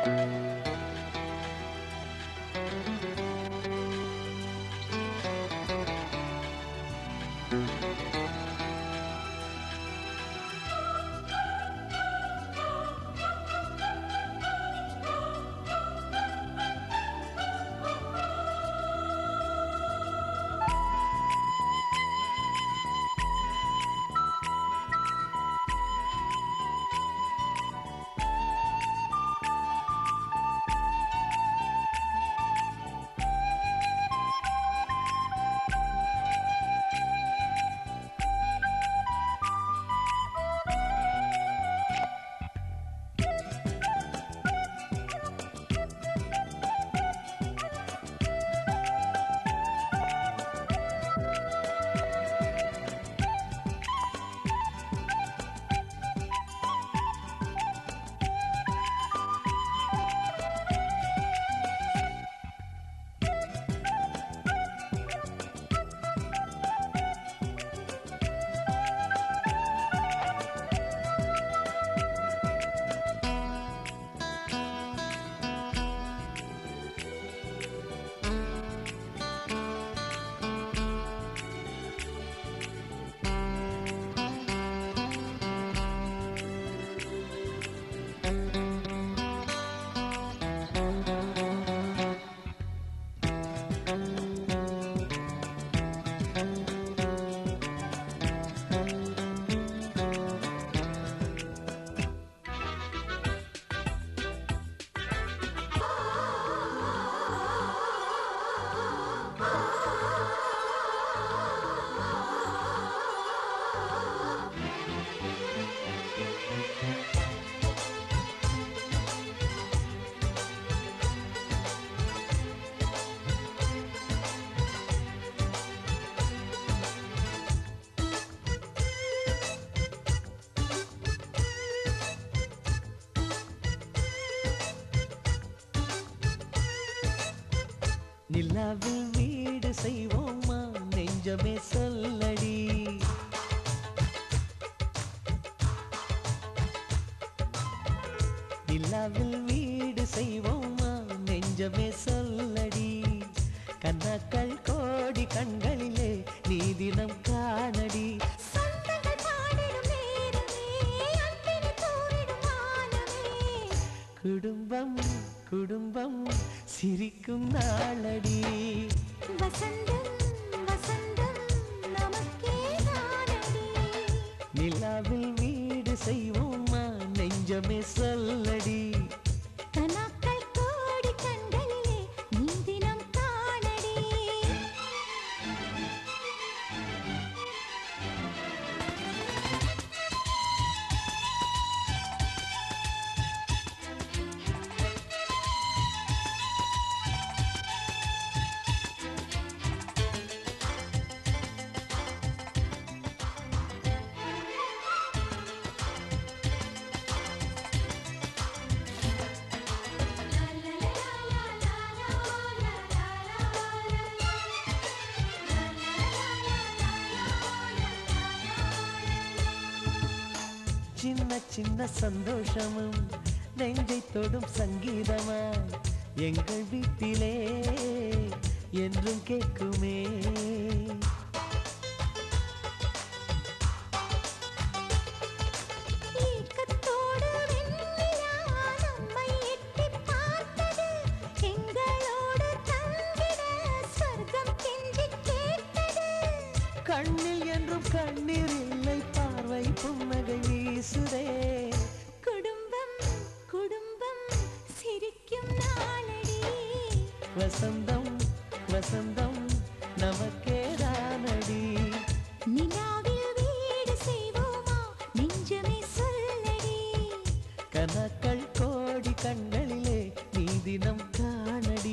நிலாவில் வீடு செய்வோமா நெஞ்சமே சொல்லடி நிலாவில் வீடு செய்வோமா நெஞ்சமே சொல்லடி கண்ணாக்கள் கோடி கண்களிலே நீ தினம் காணடி சொந்தங்கள் பாடிடும் நேரமே அன்பினை தூவிடும் வானமே குடும்பம் குடும்பம் சிரிக்கும் நாளடி வசந்தம் வசந்தம் நமக்கே தானடி நிலாவில் வீடு செய்வோமா நெஞ்சமே சொல்லடி கனாக்கள் கோடி கண்களிலே நீ தினம் காணடி சின்ன சின்ன சந்தோஷமும் நெஞ்சை தொடும் சங்கீதமாய் எங்கள் வீட்டிலே என்றும் கேட்குமே ஏக்கத்தோடு வெண்ணிலா நம்மை எட்டிப் பார்த்தது. எங்களோடு தங்கிட சொர்க்கம் கெஞ்சிக் கேட்டது. கண்ணில் என்றும் கண்ணீர் இல்லை பார்வை புன்னகை வீசுதே குடும்பம் குடும்பம் சிரிக்கும் நாளடி வசந்தம் வசந்தம் நமக்கே தானடி நிலாவில் வீடு செய்வோமா நெஞ்சமே சொல்லடி கனக்கள் கோடி கண்களிலே நீ தினம் காணடி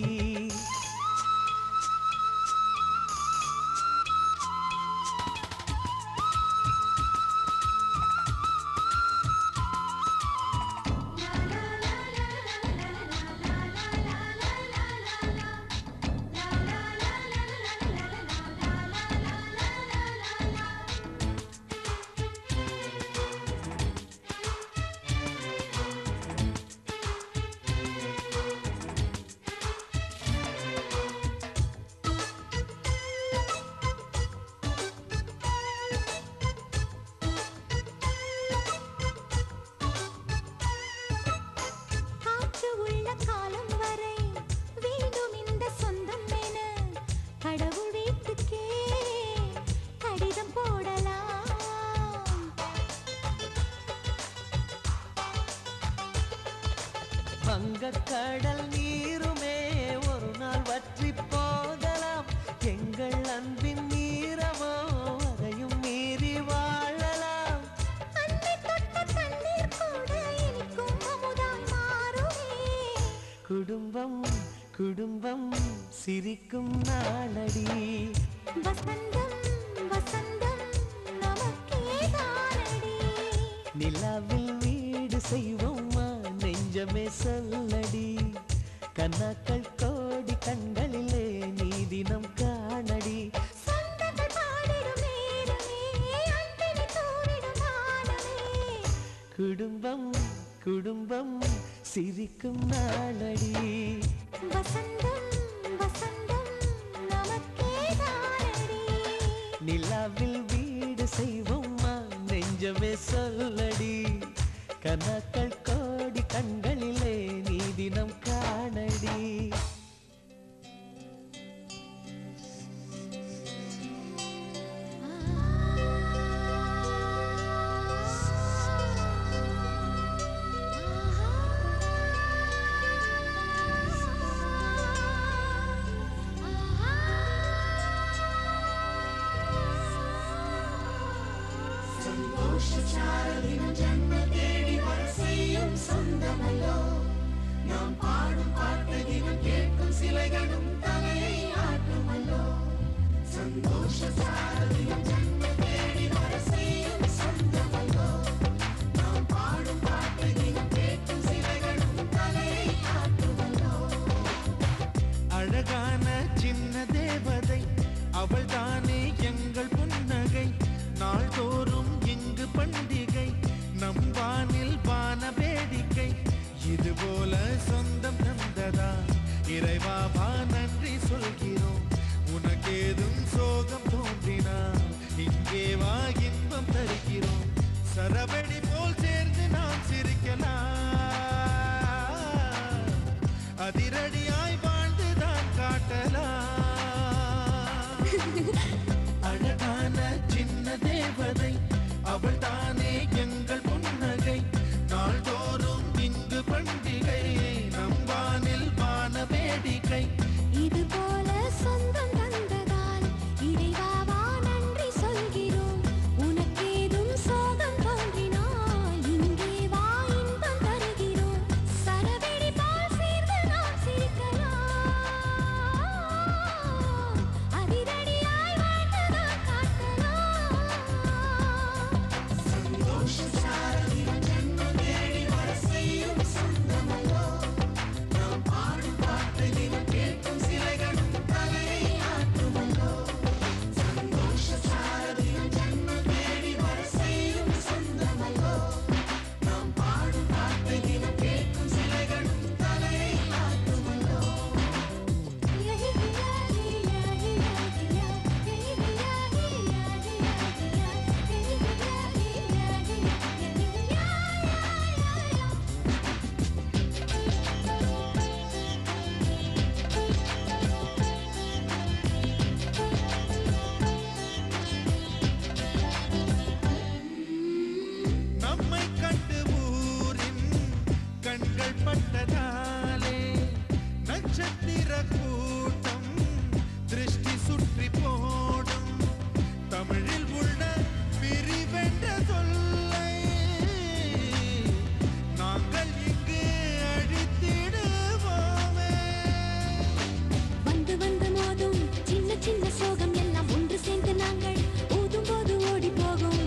வங்கக்கடல் நீருமே ஒரு நாள் வற்றி போகலாம் எங்கள் அன்பின் நீரமோ அதையும் மீறி வாழலாம் அன்னை தொட்ட தண்ணீர் கூட இனிக்கும் அமுதாய் மாறுமே குடும்பம் குடும்பம் சிரிக்கும் நாளடி வசந்தம் வசந்தம் நமக்கே தானடி நிலாவில் வீடு செய்வோமா நெஞ்சமே சொல்லடி கண்ணாக்கள் கோடி கண்களிலே நீ தினம் காணடி சொந்தங்கள் பாடிடும் நேரமே அன்பினை தூரிடும் வானமே குடும்பம் குடும்பம் சிரிக்கும் நாளடி வசந்தம் வசந்தம் நமக்கே தானடி நிலாவில் வீடு செய்வோமா நெஞ்சமே சொல்லடி கண்ணாக்கள் கோடி கண்களிலே நீ தினம் காணடி அழகான சின்ன தேவதை அவள் தானே எங்கள் புன்னகை நாள்தோறும் இங்கு பண்டிகை நம் வானில் வான வேடிக்கை இது போல சொந்தம் தந்ததா இறைவா வா நன்றி சொல்கிறோம் உனக்கேதும் சோகம் தோன்றினால் இங்கே வா இன்பம் தருகிறோம் சரவெடி போல் சேர்ந்து நாம் சிரிக்கலாம் அதிரடியாய் வாழ்ந்துதான் காட்டலாம் அழகான சின்ன தேவதை அவள் தானே எங்கள் புன்னகை நாள்தோறும் இங்கு பண்டிகை நம் வானில் வான வேடிக்கை இது போல சொந்தம் தந்ததால் இறைவாவா நன்றி சொல்கிறோம் உனக்கேதும் சோகம் தோன்றினால் இங்கே வா இன்பம் தருகிறோம் சரவெடி போல் சேர்ந்து நாம் சிரிக்கலாம் அதிரடியாய் வாழ்ந்துதான் காட்டலாம் நம்மை கண்டு ஊரின் கண்கள் பட்டதாலே நட்சத்திர கூட்டம் திருஷ்டி சுற்றி போடும் தமிழில் உள்ள பிரிவென்ற சொல்லை நாங்கள் இங்கு அழித்திடுவோமே வந்து வந்து மோதும் சின்ன சின்ன சோகம் எல்லாம் ஒன்று சேர்ந்து நாங்கள் ஊதும் போது ஓடி போகும்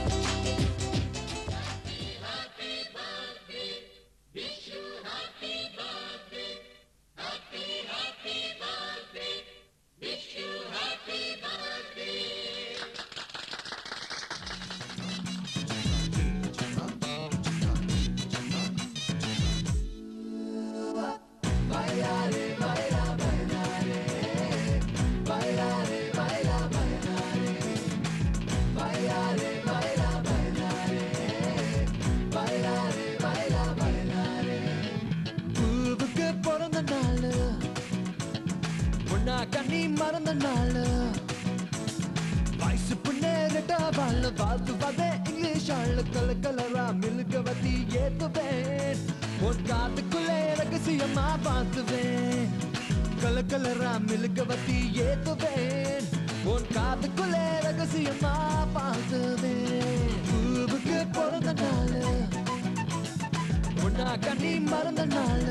பூவுக்கு பிறந்த நாள் பொண்ணா கண்ணி மறந்த நாள் வயசு புண்ணேரட்டா வாழ் வாழ்த்து பார்த்தேன் இங்கிலீஷ் ஆள் கல கலரா மில்க வத்தி ஏத்துவேன் உன் காத்துக்குள்ளே ரகசியமா பார்த்துவேன் கல கலரா மிலுக்க வத்தி ஏத்துவேன் உன் காத்துக்குள்ளே ரகசியமா பார்த்துவேன் பூவுக்கு பிறந்த நாள் உன்னா கண்ணி மறந்த நாள்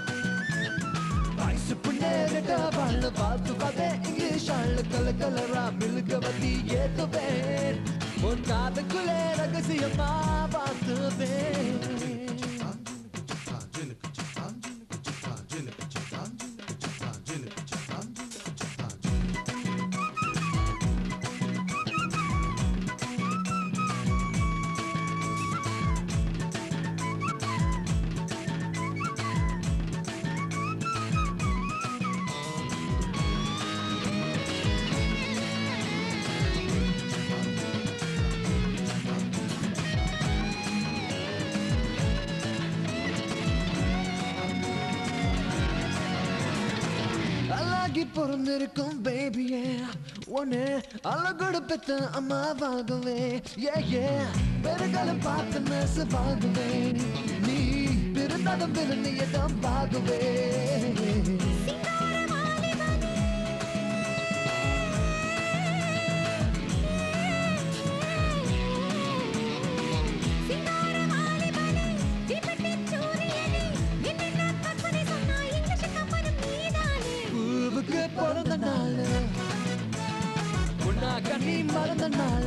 வயசு புண்ணேறிட்ட வாழ் பார்த்து பார்த்தே இங்கிலீஷ் ஆள் கல கலரா மிலுக்க வத்தி ஏத்துவேன் உன் காதுக்குள்ளே ரகசியமா பார்த்துவேன் அழகி பிறந்திருக்கும் பேபியே ஒன்னு அழகோடு பெத்த அம்மாவாகவே ஏ ஏ பெருகாலம் பார்த்து நெசவாகவே நீ பிறந்தாலும் பிறந்தியதான் பாகவே பூவுக்கு பிறந்த நாள் உன்னா கண்ணி மறந்த நாள்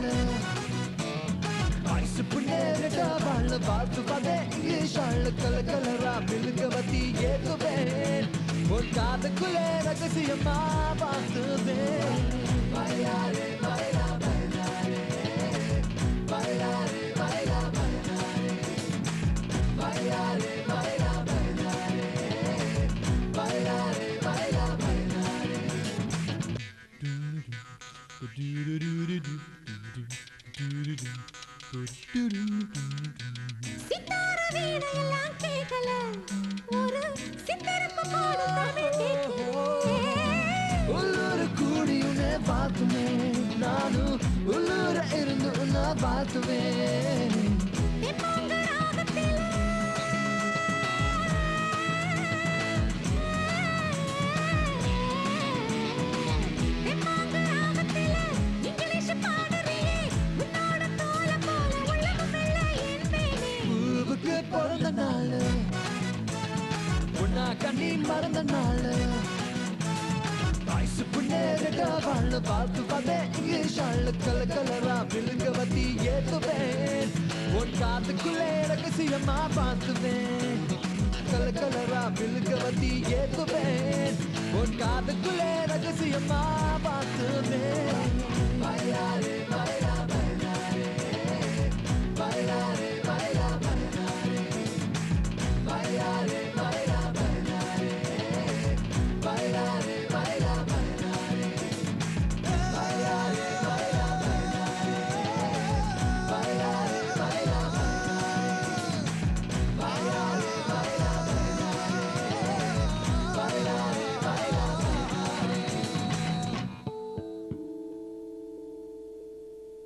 வயசு புண்ணேறிட்ட வாழ் பார்த்து பார்த்தே இங்கிலீஷ் ஆள் கல கலரா மிலுங்க வத்தி ஏத்துவேன் உன் காதுக்குள்ளே ரகசியமா பார்த்துவேன் பையாரே பைலா பைலாரே பைலாரே பைலா பைலாரே பையாரே பைலா பைலாரே பைலாரே பைலா பைலாரே சித்தார வீணையெல்லாம் கேட்கல ஒரு சித்தரப்பு பாடும் தமிழ் கேட்கல உள்ளூர் கூடி உன்னை பார்த்துமே நானும் உள்ளூர இருந்து உன்னை பார்த்துவேன் தெம்மாங்க ராகத்தில தெம்மாங்க ராகத்தில இங்கிலீஷ் பாடுறியே உன்னோட தோல போல உள்ளமும் இல்லை என் மேலே பூவுக்கு பிறந்த நாள் உன்னா கண்ணி மறந்த நாள் வயசு புண்ணேறிட்ட வாழ் பார்த்து பார்த்தே இங்கிலீஷ் ஆள் கல கலரா விழுங்க வத்தி ஏத்துவேன் உன் காத்துக்குள்ளே ரகசியமா பார்த்துவேன் கல கலரா விழுங்க வத்தி ஏத்துவேன் உன் காதுக்குள்ளே ரகசியமா பார்த்துவேன் பையாரே பைலா பைலாரே பைலாரே பைலா பைலாரே பையாரே பைலா பைலாரே பைலாரே பைலா பைலாரே பையாரே பைலா பைலாரே பைலாரே பைலா பைலாரே பையாரே பைலா பைலாரே பைலாரே பைலா பைலாரே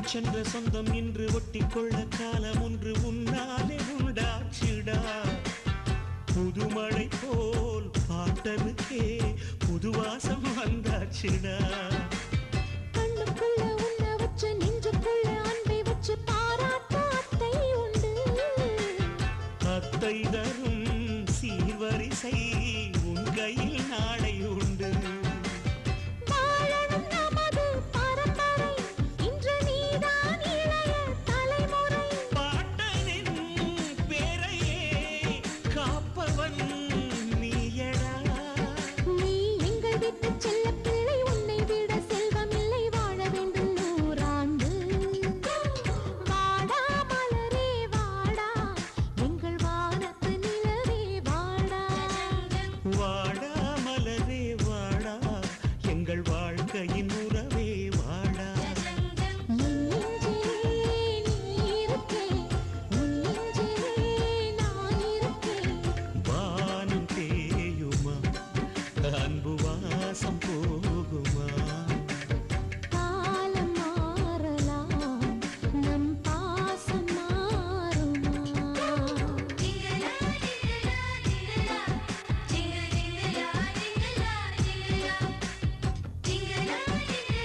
சென்ற சொந்தம் இன்று ஒட்டி கொள்ள காலம் ஒன்று உன்னாலே உண்டாச்சுடா புதுமழை போல் பாட்டனுக்கே புது வாசம் வந்தாச்சுடா கண்ணுக்குள்ள உன்னை வச்சு நெஞ்சுக்குள்ள அன்பை வச்சு பாராட்ட அத்தை உண்டு அத்தை தரும் சீர்வரிசை உன் கையில் நாளை உண்டு வாழணும் நமது பரம்பரை இன்று நீதான் இளைய தலைமுறை பாட்டனின் பேரையே காப்பவன் நீயடா நீ எங்கள் வீட்டு செல்ல பிள்ளை உன்னை விட செல்வம் இல்லை வாழ வேண்டும் நூறாண்டு வாடா மலரே வாடா எங்கள் வானத்து நிலவே வாடா வாடா மலரே வாடா எங்கள் வாழ்க்கையின் உறவே வாடா என் நெஞ்சிலே நீ இருக்கே உன் நெஞ்சிலே நான் இருக்கேன் வானம் தேயுமா அன்பு வாசம் போகுமா காலம் மாறலாம் நம் பாசம் மாறுமா Jingle, jingle, jingle, jingle, jingle, jingle, jingle, jingle,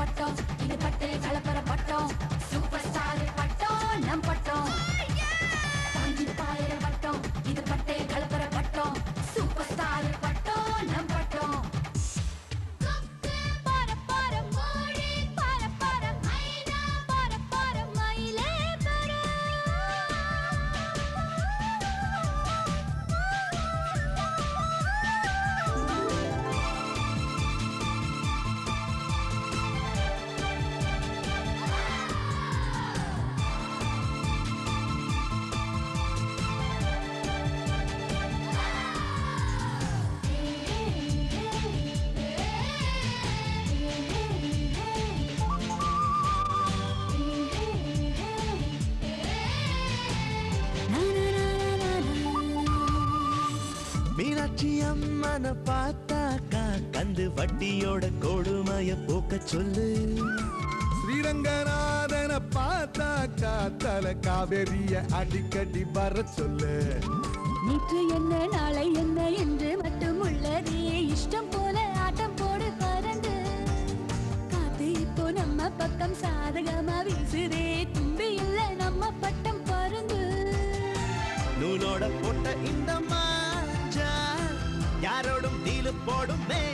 பட்டம் இது பட்டு கலப்பர பட்டம் சூப்பர் ஸ்டார் பட்டம் நம் பட்டம் பாஞ்சி பாயிர பட்டம் இது பட்டு கலப்பர பட்டம் சூப்பர் ஸ்டார் பட்டம் நம் பட்டம் பர பர மோழி பர பர மைனா பர பர மயிலே பர மீனாட்சி அம்மனை பார்த்தாக்கா கந்து வட்டியோட கொடுமைய போக்க சொல்லு ஸ்ரீரங்கநாதனை பார்த்தாக்கா தல காவேரிய அடிக்கடி வர சொல்லு நேற்று என்ன நாளை என்ன என்று மட்டும் உள்ளதே இஷ்டம் போல ஆட்டம் போடு பறந்து காத்து இப்போ நம்ம பக்கம் சாதகமா வீசுதே தும்பி இல்ல நம்ம பட்டம் பருந்து நூலோட போட்ட இந்த மாஞ்சா யாரோடும் தீலு போடுமே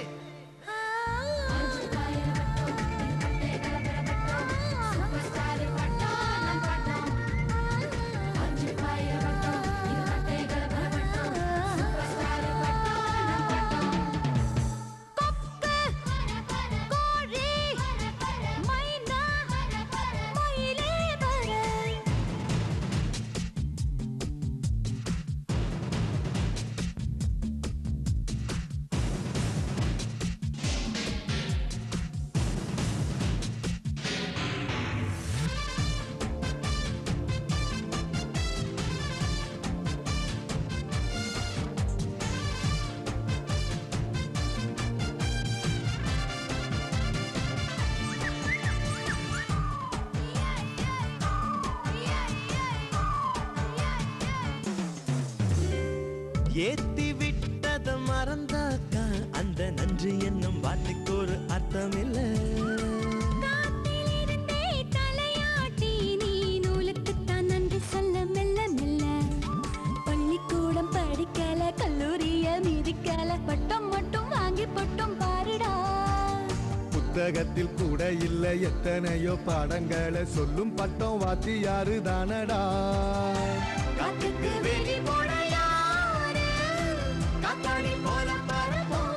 ஏத்தி விட்டத மறந்தாக்கா அந்த நன்றி என்னும் வார்த்தைக்கு ஒரு அர்த்தம் இல்ல காத்திலிருந்தே தலையாட்டி நீ நூலுக்குத்தான் நன்றி சொல்ல மெல்ல மெல்ல பள்ளிக்கூடம் படிக்கல கல்லூரிய மிதிக்கல பட்டம் மட்டும் வாங்கி பட்டம் பாருடா புத்தகத்தில் கூட இல்ல எத்தனையோ பாடங்களை சொல்லும் பட்டம் வாத்தியாரு தானடா காத்துக்கு வெளி போட யாரு காத்தாடி போல பறப்போம்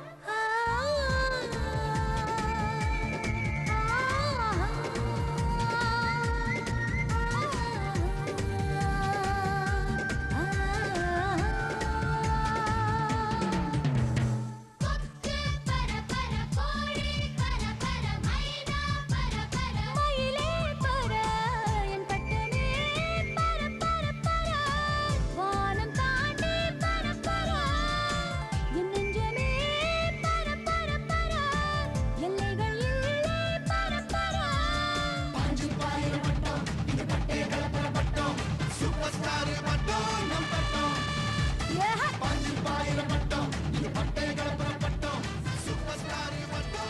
மயிலே பர என் பட்டமே பர பர பர வானம் தாண்டி பர பர என் நெஞ்சமே பர பர பர எல்லைகள் இல்லை பர பர பாஞ்சு பாயிர பட்டம் இது பட்டே கலப்பர பட்டம் சூப்பர் ஸ்டார் பட்டம் நம் பட்டம் ஏஹ பாஞ்சு பாயிர பட்டம் இது பட்டை கலப்பர பட்டம் சூப்பர் ஸ்டார் பட்டம்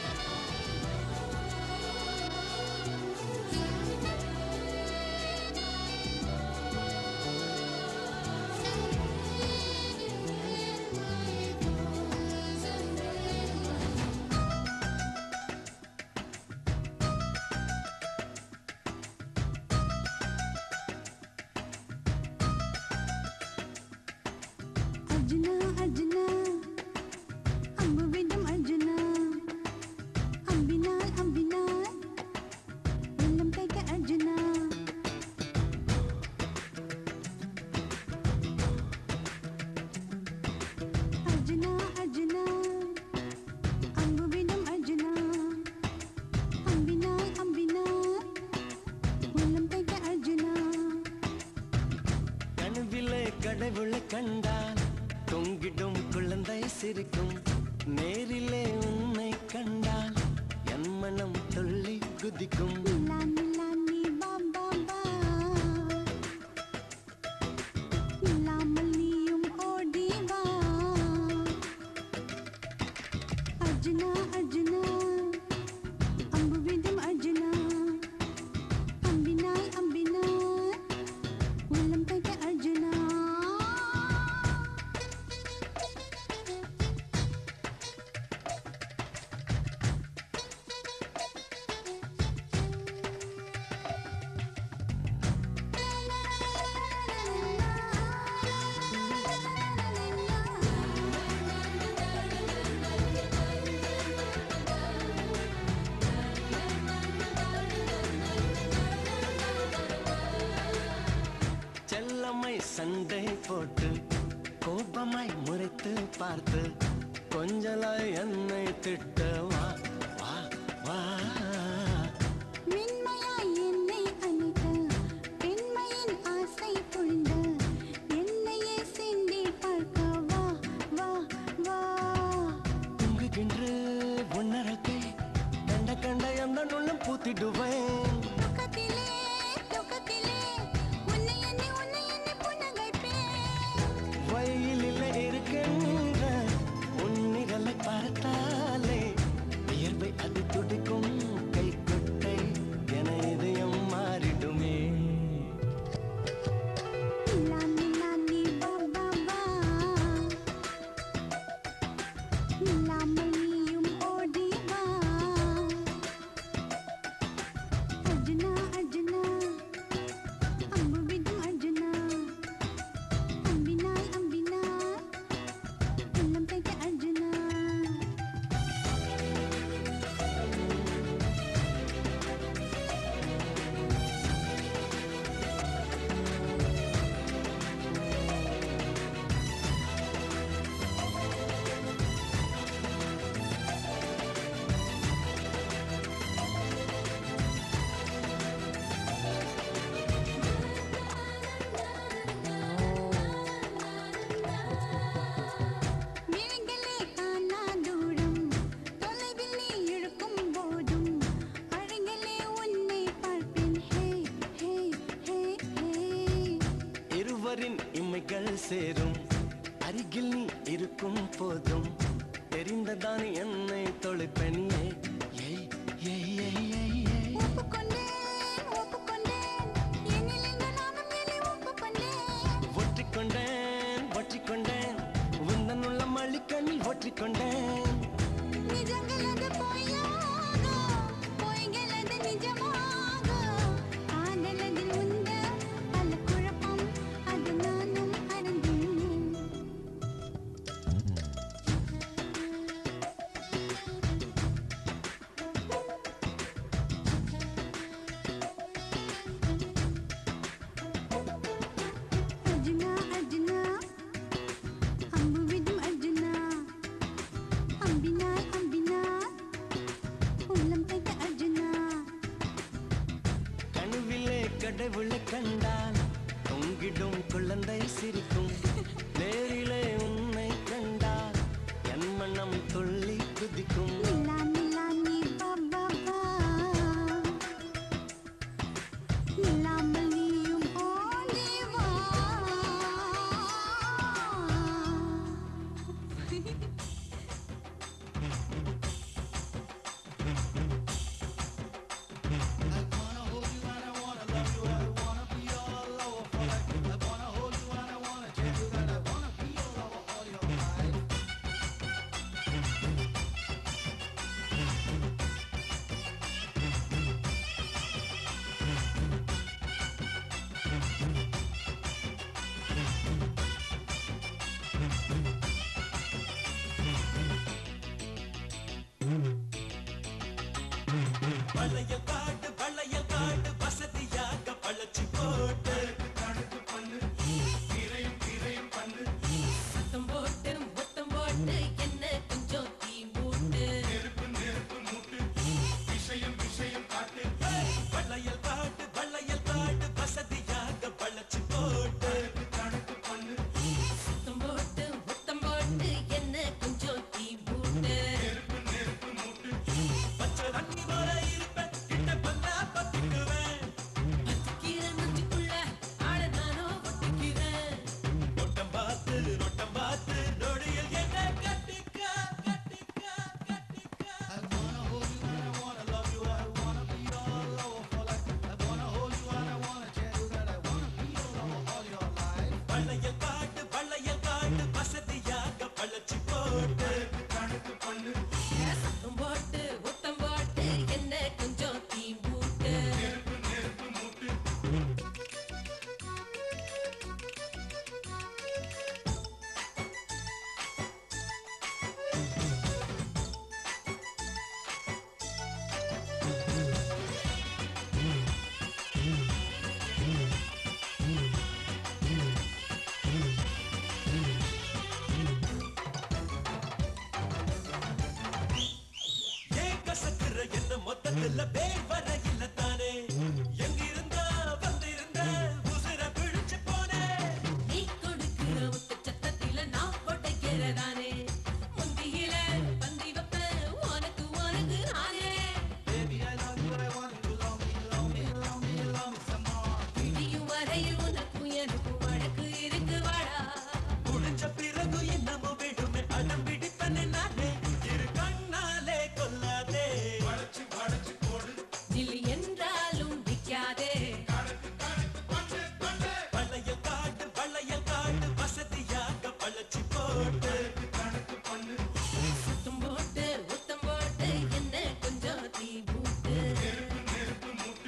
அர்ஜுனா அர்ஜுனா அம்பு விடும் அர்ஜுனா அம்பினால் அம்பினால் வெள்ளம் தைக்க அர்ஜுனா அர்ஜுனா அர்ஜுனா அம்பு விடும் அர்ஜுனா அம்பினால் அம்பினால் வெள்ளம் தைக்க அர்ஜுனா கனவிலே கடவுளை கண்டால் தொங்கிடும் குழந்தை சிரிக்கும் நேரிலே உன்னை கண்டால் என் மனம் துள்ளி குதிக்கும் நிலா நிலா நீ வா வா வா நில்லாமல் நீயும் ஓடி வா அர்ஜுனா அர்ஜுனா கோபமாய் முறைத்து பார்த்து கொஞ்சலாய் என்னை திட்ட வா வா வா மென்மையாய் என்னை அணைக்க பெண்மையின் ஆசை பொழிந்த என்னையே சிந்தி பார்க்க வா வா வா தூங்குகின்ற உன்னரத்தை கண்ட கண்ட எந்த நுள்ளம் பூத்திடுவேன் துக்கத்திலே துக்கத்திலே உன்னை எண்ணி உன்னை எண்ணி புன்னகைப்பேன் வயலில் இருக்கின்ற உன்னிரலை பார்த்தாலே வியர்வை அது துடிக்கும் கை கொட்டை என இதயம் மாறிடுமே நிலா நிலா நீ வா வா வா நிலாமல் நீயும் ஓடி வா அர்ஜுனா அர்ஜுனா அம்பு விடும் அர்ஜுனா அம்பினாய் அம்பினாய் உள்ளம் தைத்த அர்ஜுனா விழிகளே காணா தூரம் தொலைவில் நீ இருக்கும் போதும் அழகிலே உன்னை பார்ப்பேன் ஹே ஹே ஹே ஹே இருவரின் இமைகள் சேரும் அருகில் நீ இருக்கும் போதும் தெரிந்ததான் என்னை தொலைப்பனியே ஏய் ஏய் ஏய் ஏய் ஏய் ஒப்புக்கொண்டேன் ஒப்புக்கொண்டேன் என்னில் இந்த நானும் என்னை ஒப்புக்கொண்டேன் ஒற்றிக்கொண்டேன் ஒற்றிக்கொண்டேன் உந்தன் உள்ள மளிக்கண்ணில் ஒற்றிக்கொண்டேன் நிஜங்கள் அது பொய்யாக பொய்கள் அது நிஜமாக காதலதில் உந்த பல குழப்பம் அது நானும் அறிந்தேன் அர்ஜுனா அர்ஜுனா அம்பு விடும் அர்ஜுனா அம்பினாய் அம்பினாய் உள்ளம் தைத்த அர்ஜுனா கனவிலே கடவுளை கண்டால் தொங்கிடும் குழந்தை சிரிக்கும் நேரிலே உன்னை கண்டால் என் மனம் துள்ளி குதிக்கும் நிலா நிலா நீ வா வா வா நிலாமல் நீயும் ஓடி வா வளையல் காடு வளையல் காடு வசதியாக பழச்சி போட்டு சத்தம் போட்டு முத்தம் போட்டு என்ன கொஞ்சம் தீ மூட்டு வளையல் காடு வளையல் காடு வசதியாக பழச்சி போட்டு சத்தம் போட்டு முத்தம் போட்டு என்ன கொஞ்சம் தீ மூட்டு பச்சை தண்ணி போல இருப்பேன் கிட்ட உள்ளத்துல பேர் வர இல்ல தானே எங்கிருந்தா வந்திருந்த உசுர பிடிச்சு போனே நீ கொடுக்கிற ஒத்த சத்தத்தில நான் கொட்டைக்கிறதானே முந்தியில பந்தி வைப்பேன் உனக்கு உனக்கு நானே விடியும் வரையில் உனக்கும் எனக்கும் வழக்கு இருக்கு வாடா முடிஞ்ச பிறகு என்னமோ விடுமே அடம் பிடிப்பனே நானே இரு கண்ணாலே கொல்லாதே வளைச்சு வளைச்சு போடு நில் என்றாலும் நிக்காதே வளையல் காட்டு வளையல் காட்டு வசதியாக வளைச்சு போட்டு கணக்கு பண்ணு சுத்தம் போட்டு உத்தம் போட்டு என்ன கொஞ்சம் தீ மூட்டு நெருப்பு நெருப்பு மூட்டு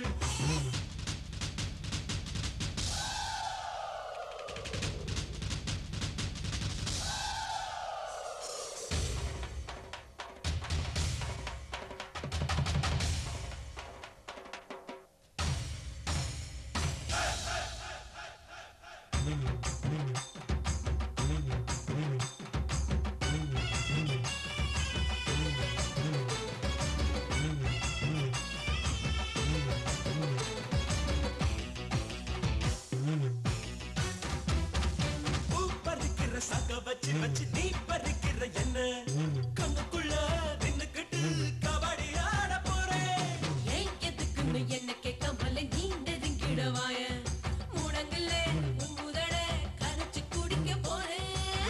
பூ பறிக்கிற சக வச்சு வச்சு நீ பறிக்கிற என்ன கண்ணுக்குள்ள நின்னுக்கிட்டு கபடி ஆட போறேன் ஏன் எதுக்குன்னு என்ன கேட்காமல நீ நெருங்கிடவாய முடங்கல உம்புதட கரைச்சு குடிக்க போறேன்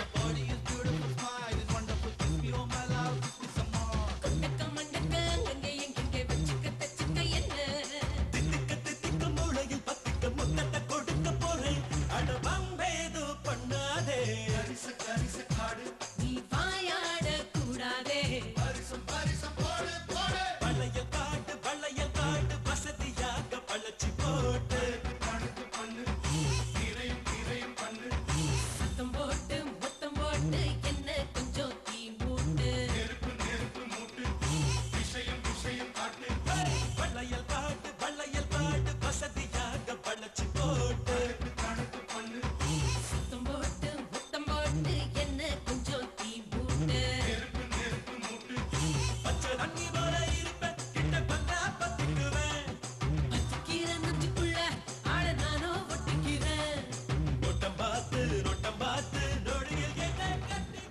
கொண்டக்க மண்டக்க அங்கங்க எங்கெங்க வச்சுக்க தச்சுக்க என்ன தித்திக்க தித்திக்க மூளையில் பத்திக்க முத்தத்தை கொடுக்க போறேன் அட வம்பேது பண்ணாதே கரிச கரிச காடு நீ வாயாட கூடாதே பரிசம் பரிசம் போடு போடு வளையல் காட்டு வளையல் காட்டு வசதியாக வளைச்சு போட்டு கணக்கு பண்ணு நிறையும் நிறையும் பண்ணு சத்தம் போட்டு முத்தம் போட்டு என்ன கொஞ்சம் தீ மூட்டு நெருப்பு நெருப்பு மூட்டு விஷயம் விஷயம் காட்டு வளையல் காட்டு வளையல் காட்டு வசதியாக வளைச்சு போட்டு கணக்கு பண்ணு சத்தம் போட்டு முத்தம் போட்டு என்ன கொஞ்சம் தீ மூட்டு நெருப்பு நெருப்பு மூட்டு பச்சை தண்ணி போல இருப்பேன் கிட்ட வந்தா பத்திக்குவேன் பத்திக்கிற நெஞ்சுக்குள்ள ஆட நானோ ஒட்டிக்கிறேன் நோட்டம் பார்த்து நோட்டம் பார்த்து நொடியில் என்ன கட்டிக்க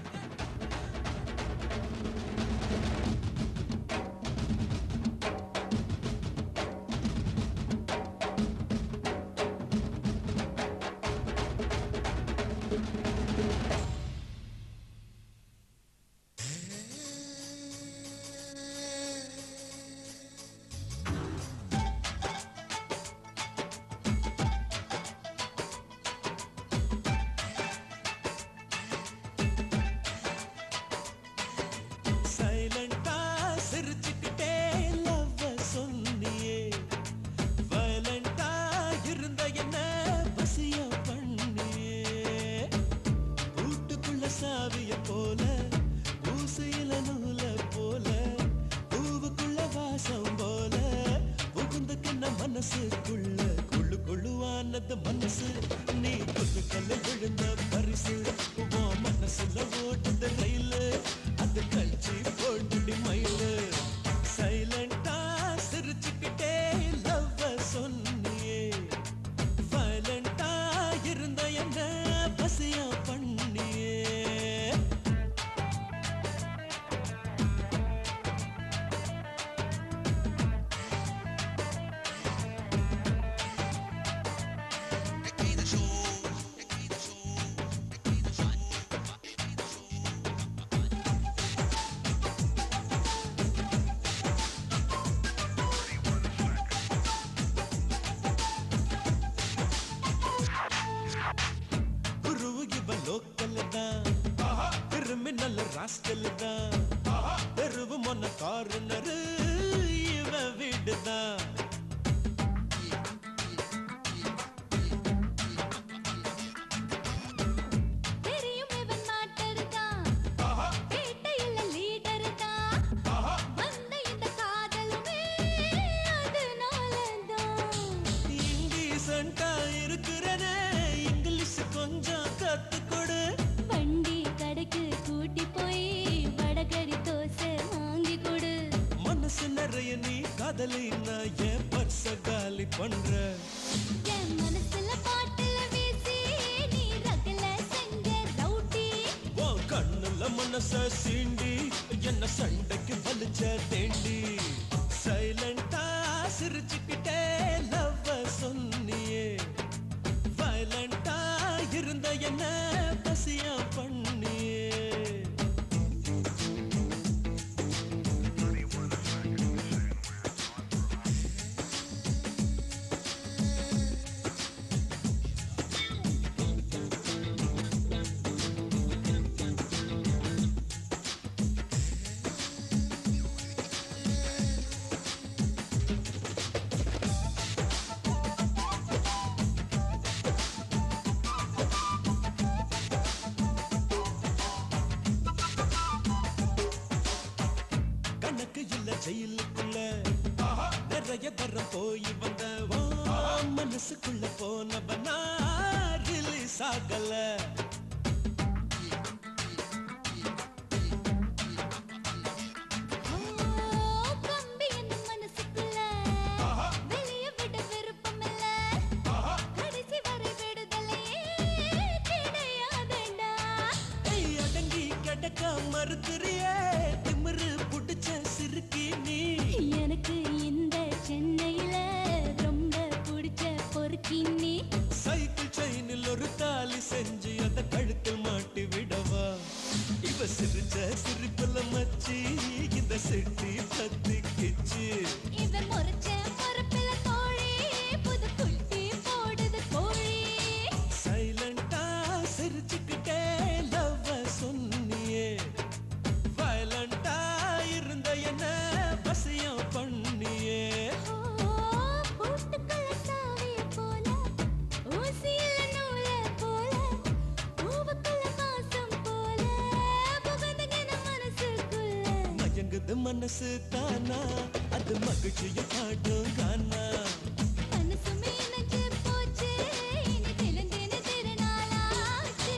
சைலண்டா சிரிச்சுக்கிட்டே லவ்வ சொன்னியே வயலண்டா இருந்த என்ன பசிய பண்ணியே வீட்டுக்குள்ள சாவிய போல ஊசையில நூல போல பூவுக்குள்ள வாசம் போல புகுந்துக்கின மனசுக்குள்ள குழு குழுவானது மனசு நீ குத்து கல்ல விழுந்த பரிசு உன் மனசுல ஓட்டுது ரயிலு அது கழிச்சு போட்டுடி மயிலு சைலண்டா சிரிச்சுக்கிட்டே லவ்வ சொன்னியே வயலண்டா இருந்த என்ன பசியா பண்ணியே குருவு இவ லோக்கல் தான் கிரிமினல் ராஸ்கல் தான் தெருவு மொன்ன காருனரு இவ வீடுதான் தெரியும் இவன் மாட்டர் தான் பேட்டையில் லீடர் தான் வந்த இந்த காதலுமே அதனால தான் இண்டீசெண்டா இருக்கிறனே இங்கிலீஷ் கொஞ்சம் கத்துக்கொடு வண்டி கடைக்கு கூட்டி போய் வடகறி தோசை வாங்கி கொடு மனச சீண்டி என்ன சண்டைக்கு வலிச்ச தேண்டி சைலண்டா சிரிச்சுக்கிட்டே லவ் சொன்னியே வயலண்டா இருந்த என்ன பசியா பண்ணியே கணக்கு இல்ல ஜெயிலுக்குள்ள நிறைய தரம் போய் வந்த உன் மனசுக்குள்ள போனவனா ரிலீஸ் ஆகல ஓ, கம்பி என்னும் மனசுக்குள்ள வெளிய விட விருப்பமில்ல. கடைசி வரை விடுதலையே கிடையாதுண்டா. ஏய், அடங்கி கிடக்க மறுக்கிறியே திமிரு புடிச்ச சிறுக்கி நீ எனக்கு இந்த சென்னையில ரொம்ப பிடிச்ச பொறுக்கி நீ சைக்கிள் செயினில் ஒரு தாலி செஞ்சு அத கழுத்தில் மாட்டி விடவா இவ சிரிச்ச சிரிப்புல மச்சி இந்த செட்டி பத்திக்கிச்சு இவன் முறைச்ச முறைப்பில கோழி புது குட்டி போடுது கோழி சைலண்டா சிரிச்சுக்கிட்டே லவ் சொன்னியே வயலண்டா இருந்த என்ன வசியம் பண்ணியே ஓ, பூட்டுக்குள்ள சாவிய போல, ஊசியில நூல போல, பூவுக்குள்ள வாசம் போல, புகுந்துகின மனசுக்குள்ள. மயங்குது மனசு தானா அது மகிழ்ச்சிய காட்டும் கானா மனசு மீனஞ்சு போச்சு, இனி தினம் தினம் திருநாளாச்சு.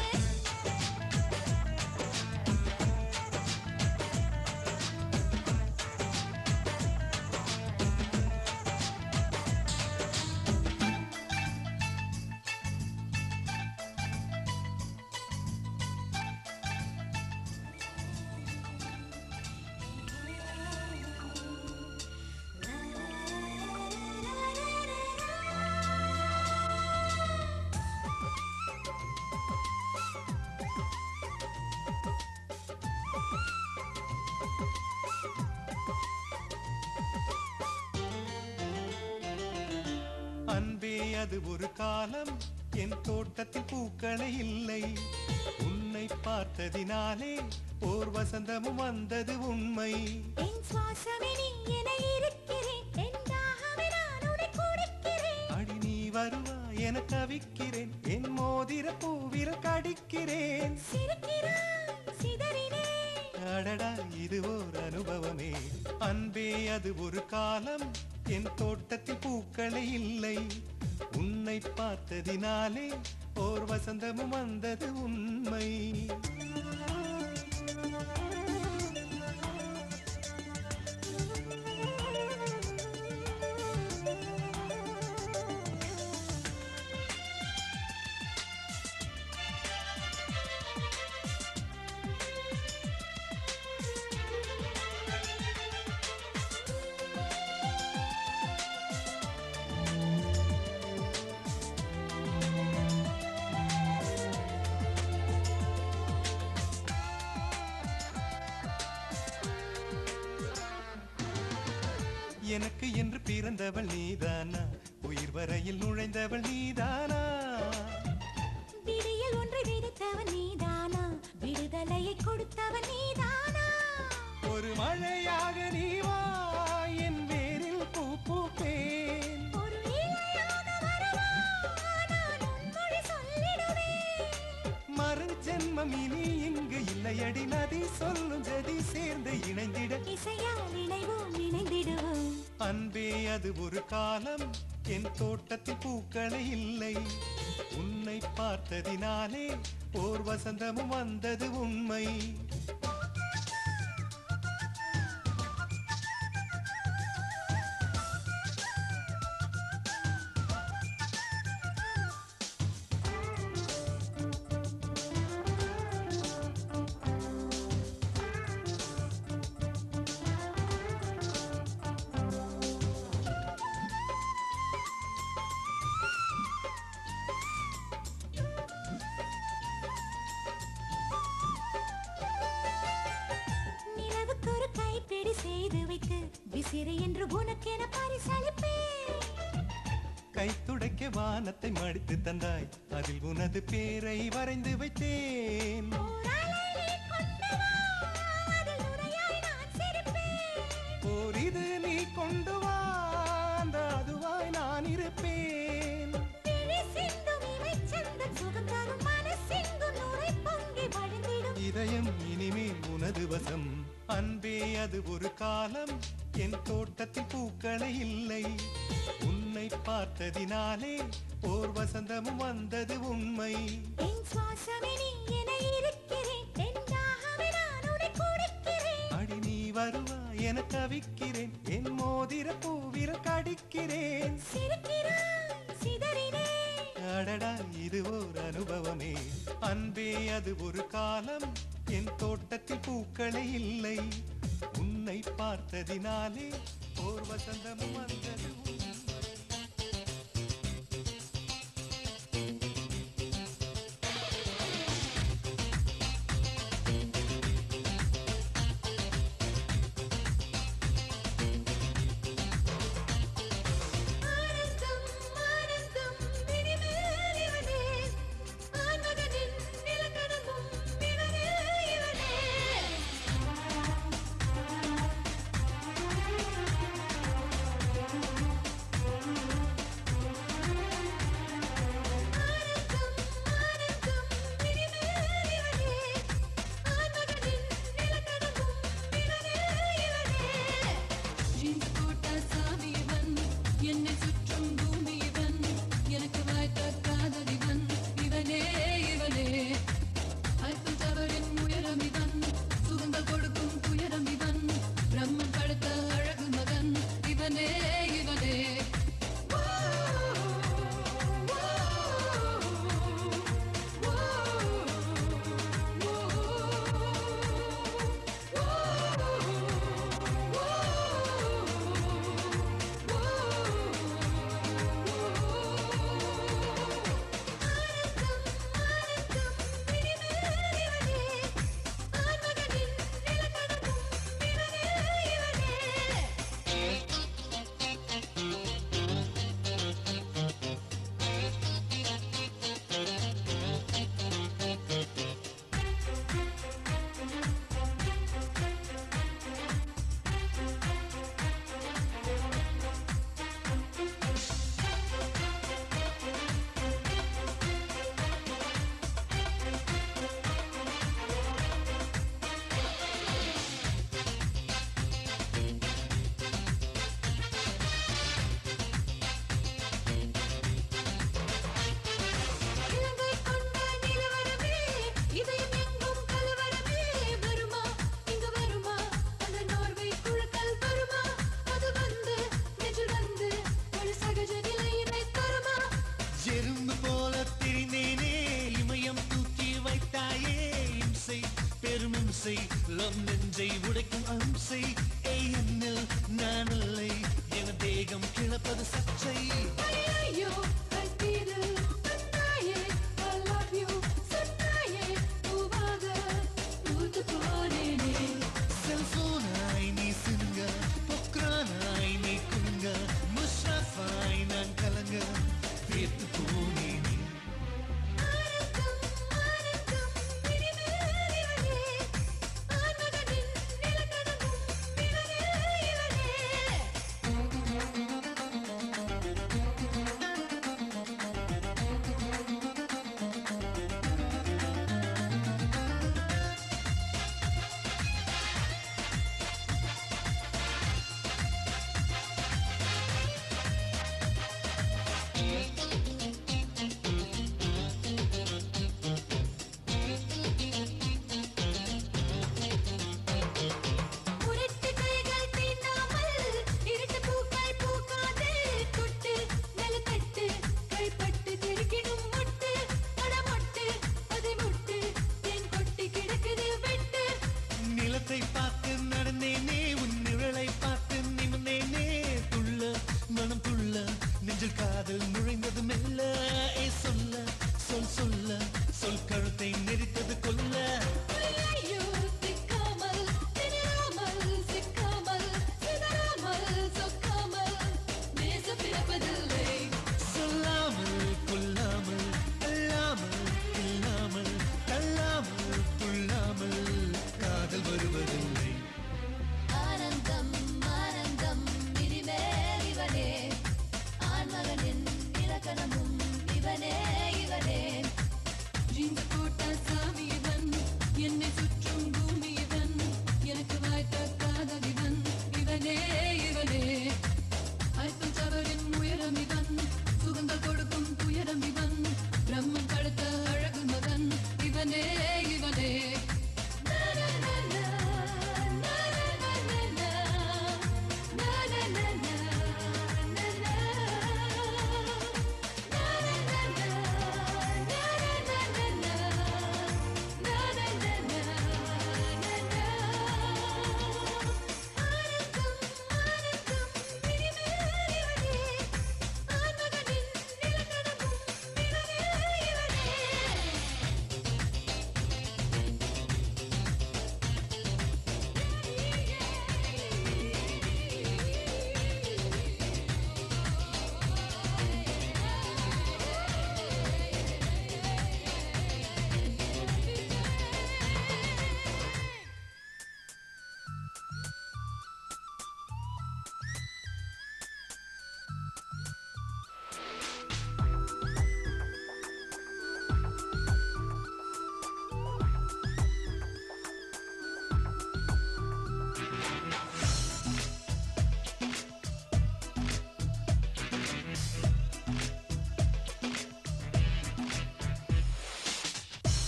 அன்பே அது ஒரு காலம் என் தோட்டத்தில் பூக்களே இல்லை உன்னை பார்த்ததினாலே ஓர் வசந்தமும் வந்தது உண்மை என் சுவாசமே நீ என இருக்கிறேன், என் தாகமே நான் உன்னை குடிக்கிறேன். அடி நீ வருவா என கவிக்கிறேன் என் மோதிர பூவிர கடிக்கிறேன் சிரிக்கிறாய், சிதறினேன். அடடா இது ஓர் அனுபவமே அன்பே அது ஒரு காலம் என் தோட்டத்தில் பூக்களே இல்லை உன்னை பார்த்ததினாலே ஓர் வசந்தமும் வந்தது உண்மை எனக்கு என்று பிறந்தவள் நீதானா உயிர் வரையில் நுழைந்தவள் நீதானா விடியல் ஒன்றை விதைத்தவன் நீதானா விடுதலையை கொடுத்தவன் நீதானா ஒரு மழையாக நீ வா என் வேரில் பூ பூப்பேன் ஒரு இலையாக வரவா நான் உன்மொழி சொல்லிடுவேன் மறு ஜென்மம் இனி இங்கு இல்லையடி நதி சொல்லும் ஜதி சேர்ந்து இணைந்திட இசையால் இணைவோம் இணைந்திடுவோம் அன்பே அது ஒரு காலம் என் தோட்டத்தில் பூக்களே இல்லை உன்னை பார்த்ததினாலே ஓர் வசந்தமும் வந்தது உண்மை சிறை என்று உனக்கென பரிசளிப்பேன் கை துடைக்க வானத்தை மடித்து தந்தாய் அதில் உனது பேரை வரைந்து வைத்தேன் ஓர் அலையிலே கொண்டு வா, அதில் நுரையாய் நான் சிரிப்பேன். ஓர் இது நீ கொண்டு வா அந்த அதுவாய் நான் இருப்பேன் விழி சிந்தும் இமைச்சந்தன் சுகம் தரும் மனசெங்கும் நுரை பொங்கி வழிந்திடும். இதயம் இனிமேல் உனது வசம் அன்பே அது ஒரு காலம் என் தோட்டத்தில் பூக்களே இல்லை உன்னை பார்த்ததினாலே ஓர் வசந்தமும் வந்தது உண்மை என் சுவாசமே நீ என இருக்கிறேன். என் தாகமே நான் உன்னை குடிக்கிறேன். அடி நீ வருவா என தவிக்கிறேன் என் மோதிர பூவிர கடிக்கிறேன் சிரிக்கிறாய், சிதறினேன். அடடா இது ஓர் அனுபவமே அன்பே அது ஒரு காலம் என் தோட்டத்தில் பூக்களே இல்லை உன்னை பார்த்ததினாலே ஓர் வசந்தமும் வந்தது உண்மை. ஆனந்தம், ஆனந்தம், இனிமேல் இவனே. ஆண்மகனின் நிலக்கடங்கும் இவனே, இவனே. ஆனந்தம், ஆனந்தம், இனிமேல் இவனே. ஆண்மகனின் நிலக்கடங்கும் இவனே, இவனே. ஜீன்ஸ் போட்ட சாமி இவன் என்னை சுற்றும் பூமி இவன் எனக்கு வாய்த்த காதல் இவன் இவனே இவனே ஐஃபில் டவரின் உயரம் இவன் சுகங்கள் கொடுக்கும் துயரம் இவன் பிரம்மன் படுத்த அழகு மகன் இவனே இவனே இலங்கை கொண்ட நிலவரமே இதயம் எங்கும் கலவரமே வருமா இங்கு வருமா அந்த நார்வே குழுக்கள் வருமா அது வந்து நெஞ்சில் வந்து ஒரு சகஜ நிலையினை தருமா எறும்பு போல திரிந்தேனே இமயம் தூக்கி வைத்தாயே இம்சை பெருமிம்சை லவ் நெஞ்சை உடைக்கும் அம்சை ஏய் என்னில் நான் இல்லை என தேகம் கிளப்பது சர்ச்சை ஐயோ கல்பீது சொன்னாயே I love you சொன்னாயே பூவாக பூத்து போனேனே செல்போனாய் நீ சினுங்க பொக்ரானாய் நீ குலுங்க முஷாஃபாய் நான் கலங்க வேத்து போனேனே ஆனந்தம் ஆனந்தம் இனிமேல் இவனே ஆண்மகனின் நிலக்கடங்கும் இவனே இவனே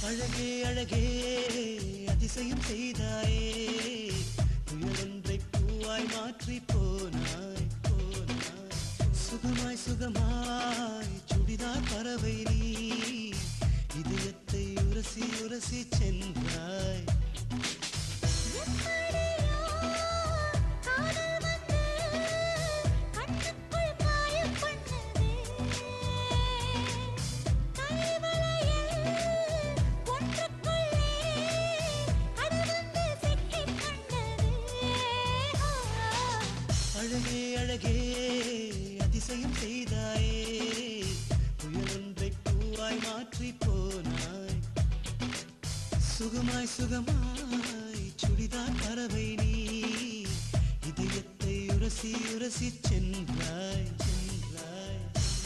அழகே அழகே அதிசயம் செய்தாயே புயலொன்றை பூவாய் மாற்றி போனாய் போனாய் சுகமாய் சுகமாய் சுடிதார் பறவை நீ இதயத்தை உரசி உரசி சென்றாய் எப்படியோ காதல் வந்து கண்ணுக்குள் காயம் பண்ணுதே கைவளையில் ஒன்றுக்குள்ளே அது வந்து சிக்கிக் கொண்டதே அழகே அழகே அதிசயம் செய்தாயே புயலொன்றை பூவாய் மாற்றி போனாய் சுகமாய் சுகமாய் சுடிதார் பறவை நீ இதயத்தை உரசி உரசி சென்றாய் சென்றாய்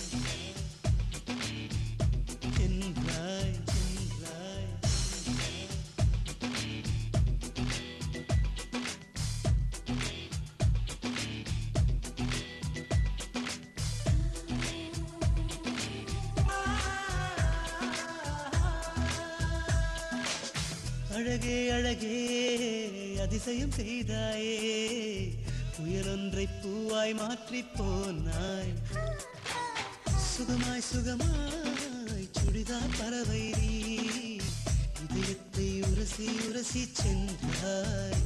சென்றாய் சென்றாய் அழகே அழகே அதிசயம் செய்தாயே புயலொன்றை பூவாய் மாற்றி போனாய் சுகமாய் சுகமாய் சுடிதார் பறவை நீ இதயத்தை உரசி உரசி சென்றாய்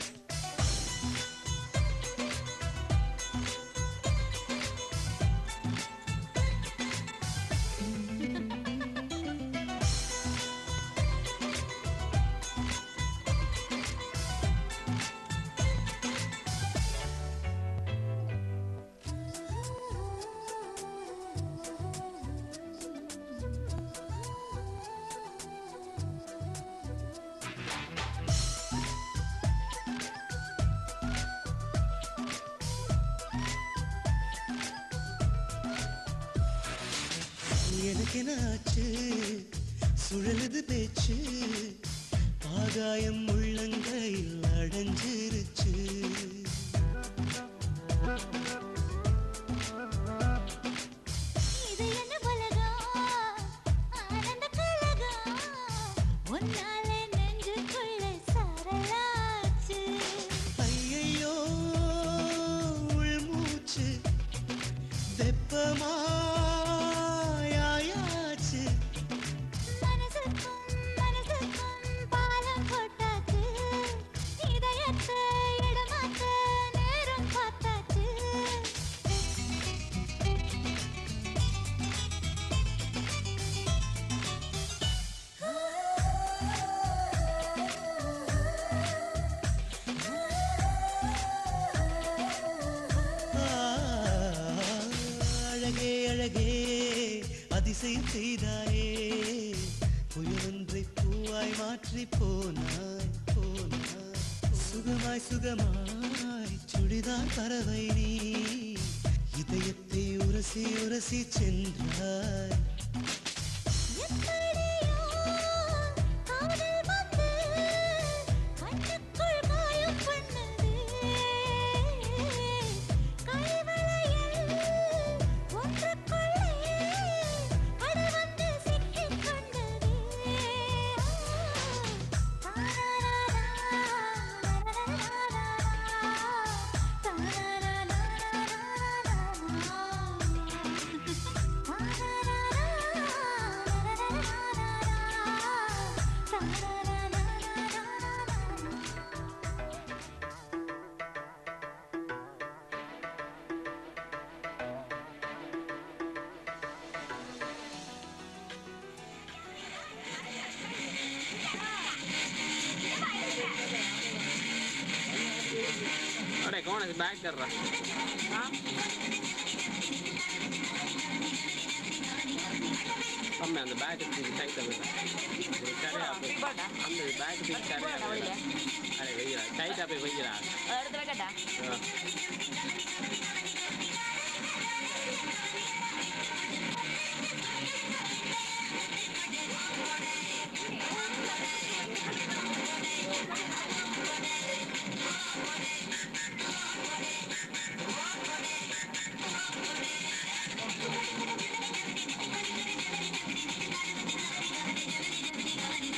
எனக்கு என்ன ஆச்சு சுழலுது பேச்சு ஆகாயம் உள்ளங்கையில் அடைஞ்சிருச்சு இது என்ன உலகம் ஆனந்த கலகம் உன்னாலே நெஞ்சுக்குள்ள சரளாச்சு ஐயையோ உள்மூச்சு வெப்பமாயாச்சு மனசுக்கும் மனசுக்கும் பாலம் போட்டாச்சு இதயத்தை இடமாத்த நேரம் பார்த்தாச்சு ஆ, அழகே அழகே அதிசயம் செய்தாயே புயலொன்றை பூவாய் மாற்றி போனாய் போனாய் சுகமாய் சுகமாய் சுடிதார் பறவை நீ இதயத்தை உரசி உரசி சென்றாய் எப்படியோ காதல் வந்து கண்ணுக்குள் காயம் பண்ணுதே கைவளையில் ஒன்றுக்குள்ளே அது வந்து சிக்கிக் கொண்டதே अरे कौन है बैग कर रहा कम में அந்த பேக் தூக்கி டைட்டா போய் கரையா போய் அந்த பேக் தூக்கி கரையா போய் அரே வைக்கிறா டைட்டா போய் வைக்கிறா எடுத்துல கேட்டா ஆ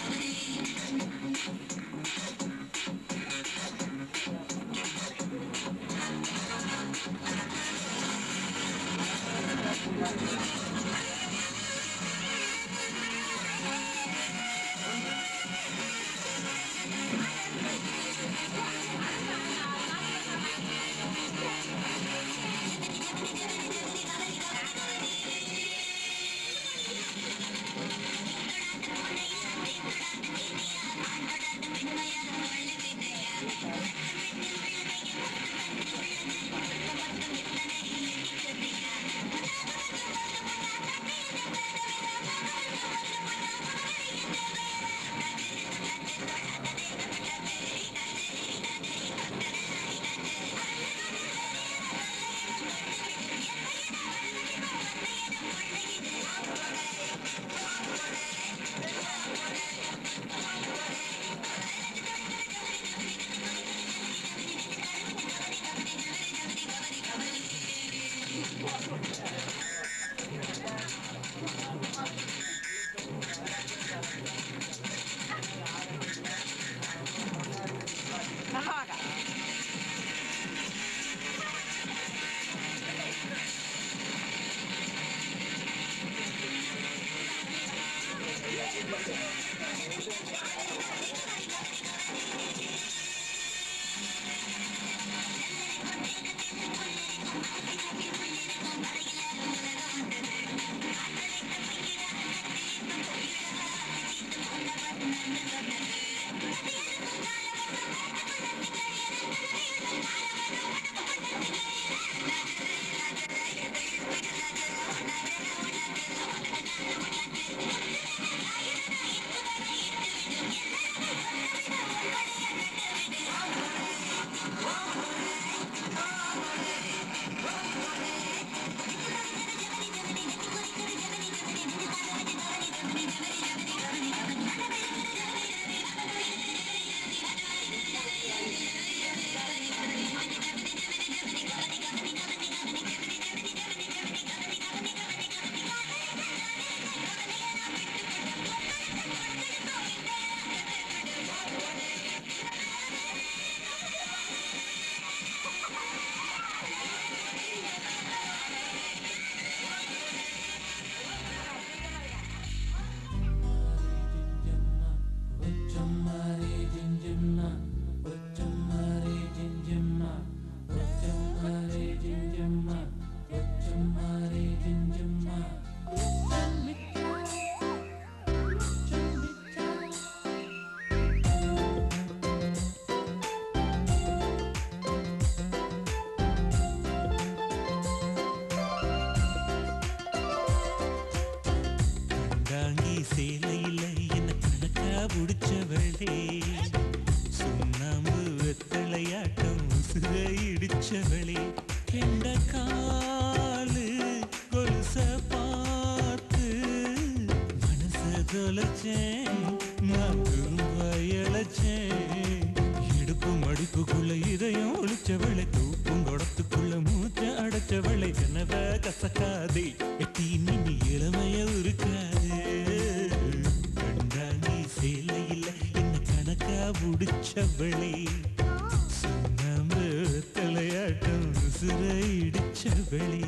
இடிச்சவளே சுண்ணாம்பு வெத்தலையாட்டம் உசுரை இடிச்சவளே கெண்ட காலு கொலுச பார்த்து மனச தொலைச்சேன் நான் திரும்ப இழைச்சேன் இடுப்பு மடிப்புக்குள்ள இதயம் ஒளிச்சவளை தூக்கும் குடத்துக்குள்ள மூச்ச அடைச்சவளை கனவ கசக்காதே எட்டி நின்னு இளமைய இருக்காது கண்டாங்கி சேலையில் என்ன கணக்கா முடிச்சவளே சுண்ணாம்பு தலையாட்டம் சிறை இடிச்சவளே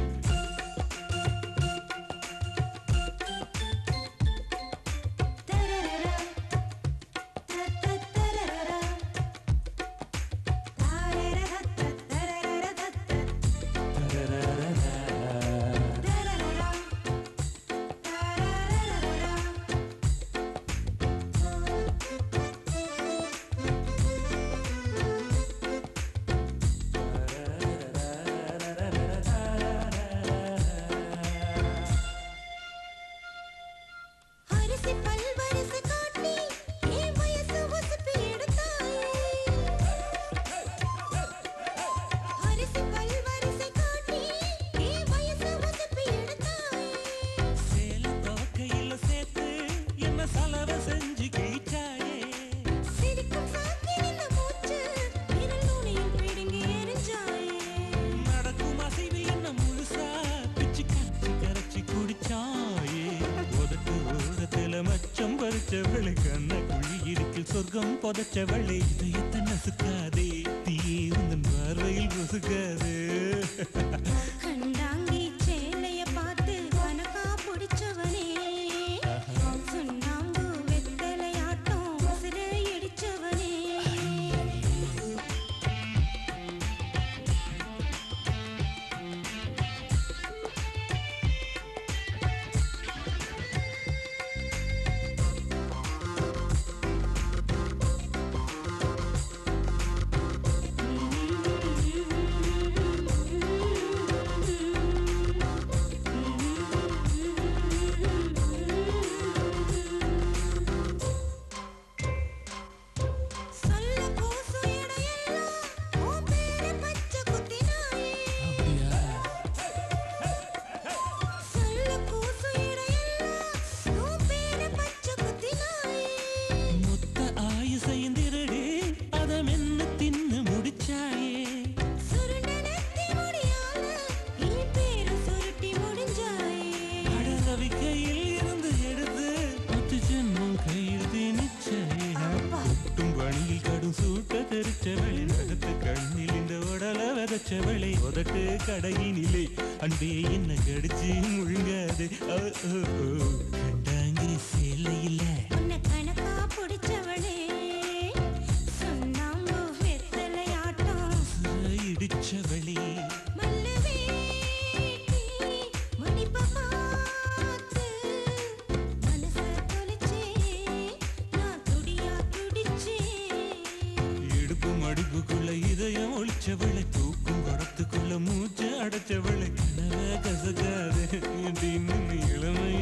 அரிசி பல்வரிசை காட்டி என் வயசு உசுப்பி எடுத்தாயே அரிசி பல்வரிசை காட்டி என் வயசு உசுப்பி எடுத்தாயே சேல தோக்கையில சேர்த்து என்ன சலவை செஞ்சு கிழிச்சாயே சிரிக்கும் சாக்கினிந்த மூச்சு விரல் நுனியில் பிடுங்கி எரிஞ்சாயே நடக்கும் அசைவில் என்ன முழுசா பிச்சு கரைச்சி கரைச்சி குடிச்சாயே உதட்டு ஓரத்துல மச்சம் பறிச்சவளை கண்ண குழி இருக்கு சொர்க்கம் புதைச்சவளை இதயத்தை நசுக்காதே தீயே உந்தன் பார்வையில் பொசுக்காது கண்டாங்கி சேலைய பார்த்து கனகா பிடிச்சவனே சுண்ணாம்பு வெத்தலையாட்டம் உசிரை இடிச்சவனே சொல்ல கூசு இடையெல்லாம் உன் பேரை பச்சை குத்தினாயே சொல்ல கூசு இடையெல்லாம் உன் பேரை பச்சை குத்தினாயே மொத்த ஆயுசையும் திருடி அத மென்னு தின்னு முடிச்சாயே சுருண்ட நெத்தி முடியால என் பேரை சுருட்டி முடிஞ்சாயே அடரவிக்கையில் இருந்து எடுத்து பத்து ஜென்மம் கையில் திணிச்சாயே ஒட்டும் பணியில் கடும் சூட்ட தெரிச்சவளை நகத்து கண்ணில் இந்த உடல விதைச்சவளை உதட்டு கடையினிலே அன்பே என்ன கடிச்சு முழுங்காது ஓ, ஓ, ஓ. கண்டாங்கி சேலையில உன்னை கணக்கா பிடிச்சவளே சுண்ணாம்பு வெத்தலையாட்டம் சிறை இடிச்சவளே மல்லு வேட்டி மடிப்ப பார்த்து மனச தொலைச்சே நான் துடியா துடிச்சேன் இடுப்பு மடிப்புக்குள்ள இதயம் ஒளிச்சவளை தூக்கும் குடத்துக்குள்ள மூச்சு அடைச்சவளை கனவ கசக்காது அப்படின்னு இளமைய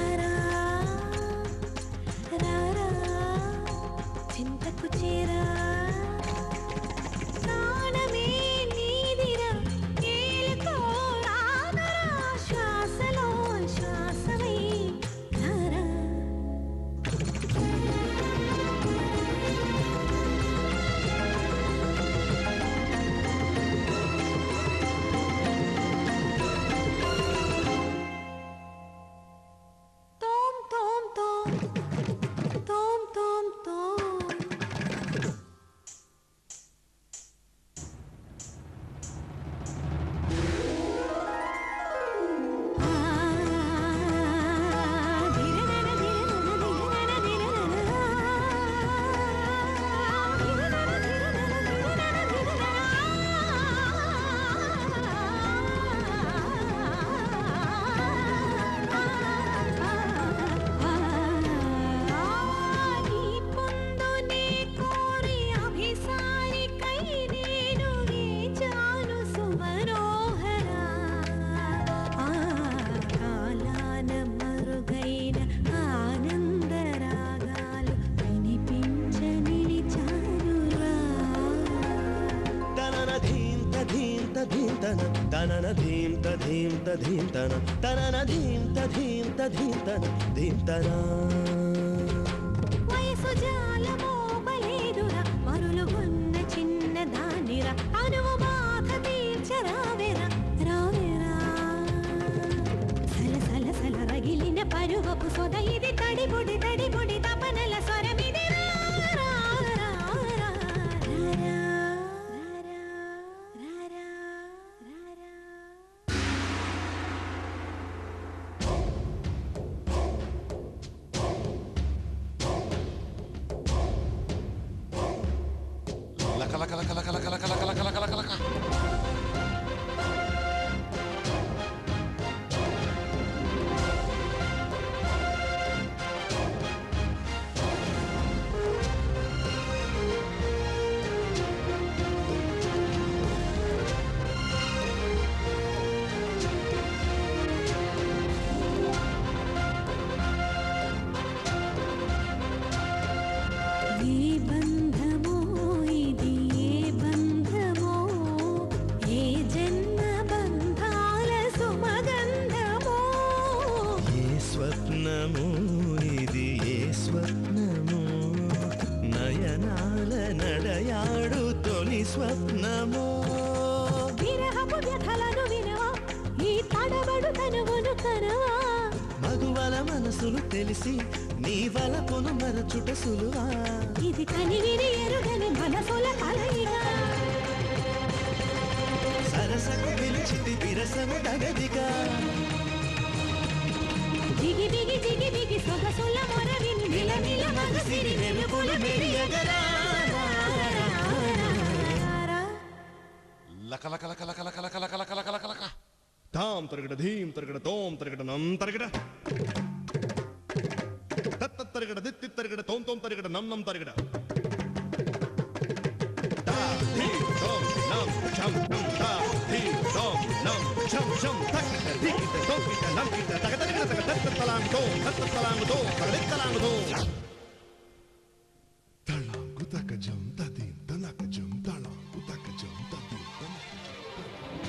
రారా రారా చింతకు చేరా ప్రాణమే నీదిరా ఏలుకో రాదరా శ్వాసలో శ్వాసమై రారా తోం తోం తోం తోం తోం తోం ఆనందరాగాలు వినిపించనిలిచానురా తనన ధీం తధీం తధీం తన తనన ధీం తధీం తధీం తన తనన ధీం తధీం తధీం తన ధీం తనా వయసు జాలమోపలేదురా మరులుగున్న చిన్న దానిరా అనువు బాధ తీర్చరావెరా రావెరా సల సల సల రగిలిన పరువపు సొద ఇది తడిబుడి తడిబుడి తపనల స్వరమిది రా, రా, రా, రా, రా, రా, రా, రా, రా, రా. లక లక లక లక లక లక లక లక లక లక లక ఏ బంధమో ఇది ఏ బంధమో ఏ జన్మ బంధాల సుమగంధమో ఏ స్వప్నము ఇది ఏ స్వప్నము నయనాల నడయాడు తొలి స్వప్నము విరహపు వ్యథలను వినవా ఈ తడబడు తనువును కనవా మగువల మనసులు తెలిసి నీ వలపును మరచుట సులువా ఇది కనివిని ఎరుగని మనసుల కలయిక సరసకు పిలిచితి విరసము తగదిగా దిగి దిగి దిగి దిగి సొగసుల మొరవిని నిల నిల మగసిరి వెలుగులు మెరియగరా లక లక లక లక లక లక లక లక లక లక లక తాం తరగడ ధీం తరగడ తోం తరగడ నం తరగడ తత్త తరగడ దిత్తి తరగడ తోం తోం తరగడ నం నం తరగడ తా ధీం తోం నం ఛం నం తా ధీం తోం నం ఛం ఛం తక్కిట దిక్కిట తోకిట నంకిట తగ తరగడ తగ తత్త తలాంగు తోం తత్త తలాంగు తోం తగ తలాంగు తోం తళాంగు తక జం తదీం తనక జం తళాంగు తక జం తదీం తనక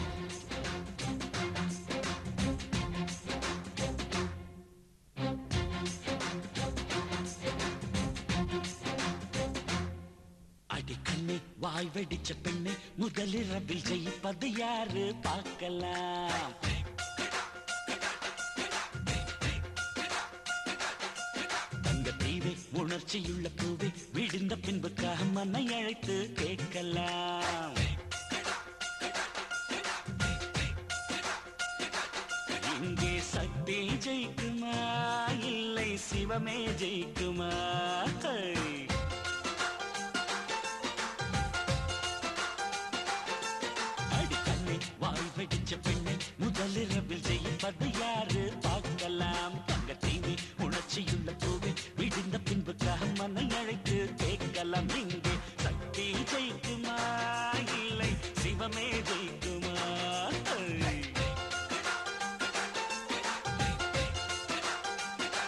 அடிக்கண்ணே வாய் வெடிச்ச பெண்ணே முதலிரவில் ஜெயிப்பது யாரு பார்க்கலாம் தங்க தீவே உணர்ச்சியுள்ள பூவே விழுந்த பின்புக்காக மன்னை அழைத்து கேட்கலாம் இங்கே சக்தி ஜெயிக்குமா இல்லை சிவமே ஜெயிக்குமா ஹை. அடி கண்ணை வாய் வெடிச்ச பெண்ணை முதலிரவில் ஜெயிப்பது யாரு பார்க்கலாம் தங்க தீவி உணர்ச்சியுள்ள பூவே விடிந்த பின்புக்காக மனை அழைத்து கேட்கலாம் இங்கே சக்தி ஜெயிக்குமா இல்லை சிவமே ஜெயிக்குமா ஐ.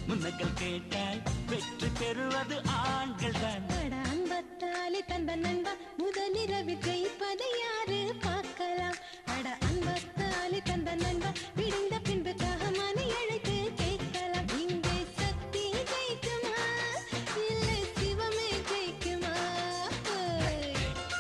முன்னங்கள் கேட்டால் வெற்றி பெறுவது ஆண்கள் தான் அட அன்பத்தாலே தந்த நண்பா முதலிரவு ஜெயிப்பதை யாரு பார்க்கலாம் அட அன்பத்தாலே தந்த நண்பா விடிந்த பின்பு மனை அழைத்து கேட்கலாம் இங்கே சக்தி ஜெயிக்குமா இல்லை சிவமே ஜெயிக்குமா ஓய்.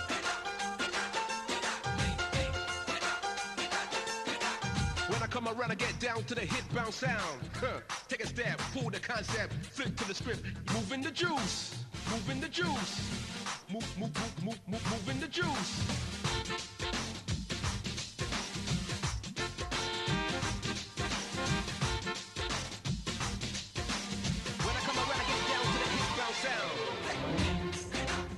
When I come around, I get down to the hit bounce sound. Huh. Take a step, pull the concept, flip to the script, moving the juice, moving the juice, move, move, move, move, move, moving the juice. When I come around, I get down to the hit bounce sound.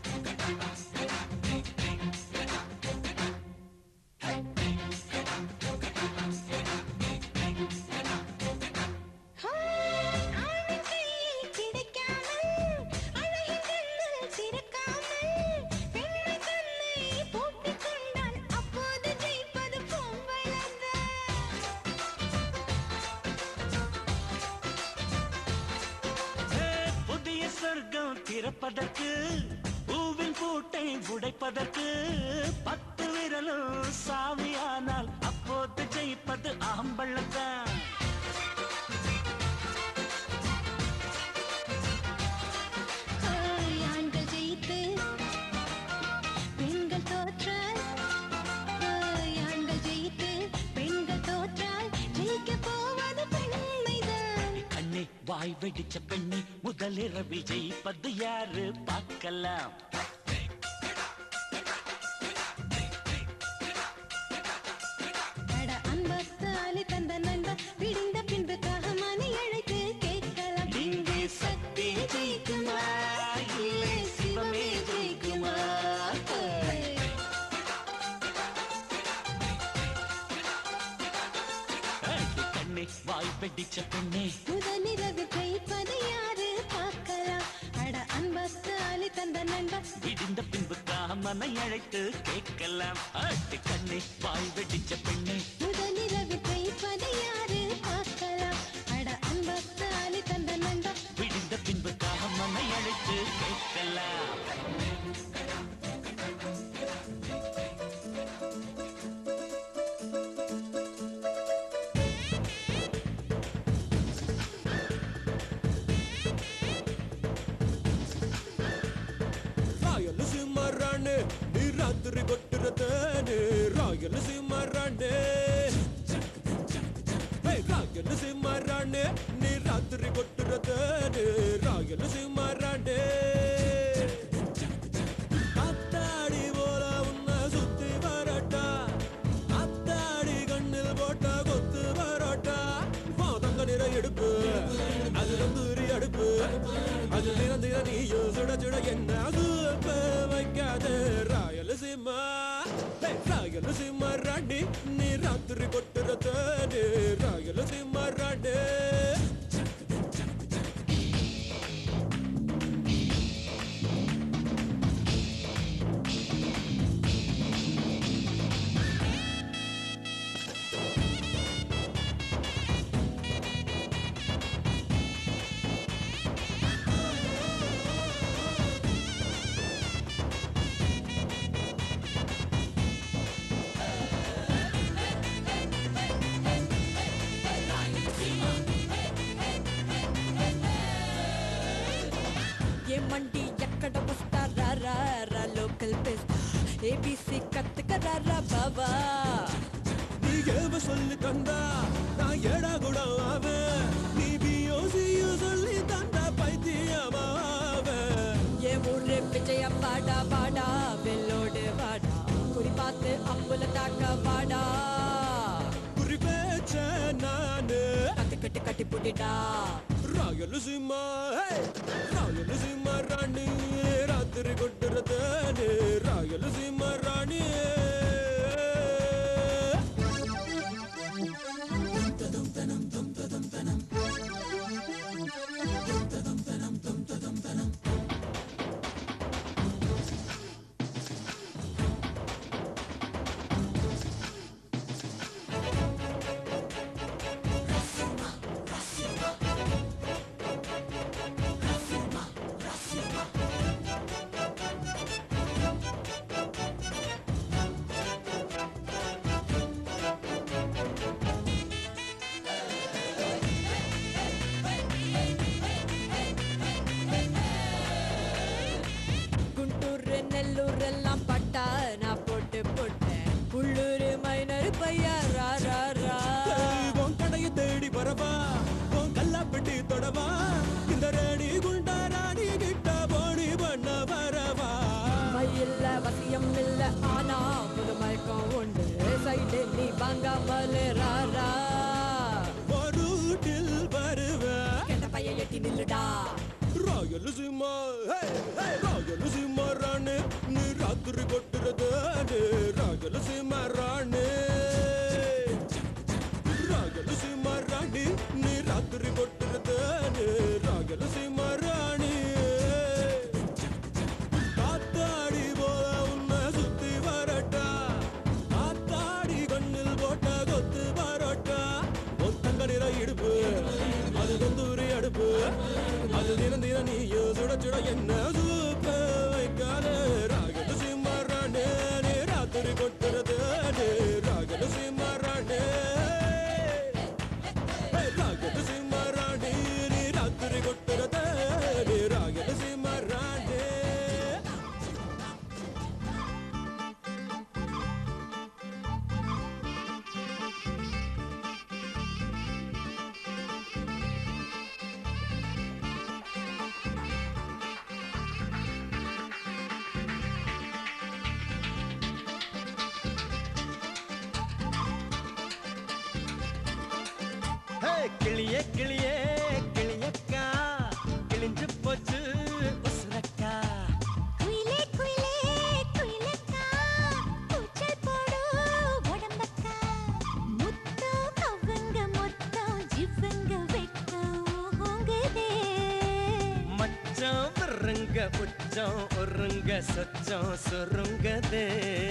ஆணின் கையில் கிடைக்காமல், அழகின் கண்ணில் சிறக்காமல், பெண்மை தன்னை போட்டிக் கொண்டால் அப்போது ஜெயிப்பது பொம்பளைதான். ஏ, புதிய சொர்க்கம் திறப்பதற்கு பூவின் பூட்டை உடைப்பதற்கு பத்து விரலும் சாமியானால் அப்போது ஜெயிப்பது ஆம்பள்ளத்தான் ஆய், ஆண்கள் ஜெயித்து பெண்கள் தோற்றால் ஆய், ஆண்கள் ஜெயித்து பெண்கள் தோற்றால் ஜெயிக்கப் போவது பெண்மைதான் கண்ணே வாய் வெடிச்ச பெண்ணே முதலிரவில் ஜெயிப்பது யாரு பார்க்கலாம் அட அன்பத்தாலே தந்த நண்பா விடிந்த பின்பு மனை அழைத்து கேட்கலாம் இங்கே சக்தி ஜெயிக்குமா இல்லை சிவமே ஜெயிக்குமா ஓய். ஏய், கண்ணே வாய் வெடிச்ச பெண்ணே முதலிரவு ஜெயிப்பது யாரு பார்க்கலாம் அட அன்பத்தாலே தந்த நண்பா விடிந்த பின்பு காமனை அழைத்து கேட்கலாம் ஆட்டு கண்ணே வாய் வெடிச்ச பெண்ணே முதலிரவு ஜெயிப்பது யாரு பார்க்கலாம் அட அன்பத்தாலே தந்த நண்பா விடிந்த பின்பு காமனை அழைத்து கேட்கலாம் రాయలసీమ రాణి నీ రాత్రి కొట్టురతేనే రాయలసీమ రాణి హే, రాయలసీమ రాణి నీ రాత్రి కొట్టురతేనే రాయలసీమ రాణి அத்தாடி போல உன்னை சுத்தி வரட்டா அத்தாடி கண்ணில் போட்ட கொத்து பரோட்டா தங்க நிற எடுப்பு அது தந்தூரி அடுப்பு அது நிறந்திர நீயும் சுட சுட என்ன அது வைக்காத ராயலசீமா ஹே, ராயலசீமா ராணி நீ ராத்திரி கொட்டுறது ராயலசீமா ராணி ఏమండి ఎక్కడ వస్తారా రా రా లోకల్ బెస్ట్ ఏబిసి కత్తుకరారా బాబా நீ ஏவ சொல்லி தந்தா நான் ஏடா கூட ஆவேன் நீ பியோசியு சொல்லி தந்தா பைத்தியமாவேன் ఏ ఊరే విజయ వాడా వాడా వెల్లోడు వాడా குறி பார்த்து அம்புல தாக்க வாடா குறி பேச்ச நானு கட்டு கட்டி புடிடா ராயலசீமா ஹே! ராயலசீமா ராணி ராத்திரி கொட்டுறது ராயலசீமா ராணி நல்லூர் எல்லாம் பட்டா நான் போட்டு போட்டேன் உள்ளூர் மைனர் பையா ரா ரா ரா உன் கடைய தேடி வரவா உன் கல்லாப்பட்டி தொடவா இந்த ரேடி குண்டா ராணி கிட்ட போடி பண்ண வரவா மையில்ல வசியம் இல்ல ஆனா புது மயக்கம் உண்டு சைடு நீ வாங்காமல் ரா ரா ரூட்டில் வருவேன் கெட்ட பையன் எட்டி நில்லுடா ராயலசீமா ராயலசீமா ராணி நீ ராத்திரி கொட்டுறது ராயலசீமா ராணி ராயலசீமா ராணி நீ ராத்திரி கொட்டுறது ராயலசீமா ராணி காத்தாடி போல உன்னை சுத்தி வரட்டா காத்தாடி கண்ணில் போட்ட கொத்து பரோட்டா ஒத்தங்க நிற இடுப்பு அது கொந்தூரி அடுப்பு அது தினம் தினம் நீயோ சுட சுட என்ன சூப்ப வைக்காத ராகடு சிம்மரானே நீ ராத்திரி கொட்டுறது ராகடு சிம்மரானே ராகடு சிம்மராணி நீ ராத்திரி கொட்டுறது ராகடு சிம்மராணே ஹே, கிளியே கிளியே கிளியக்கா கிழிஞ்சு போச்சு உசுரக்கா குயிலே குயிலே குயிலக்கா கூச்சல் போடு உடம்பக்கா முத்தம் கவ்வங்க மொத்தம் ஜிவ்வங்க வெட்கம் ஊங்குதே மச்சம் விருங்க உச்சம் ஒருங்க சொச்சம் சுருங்கதே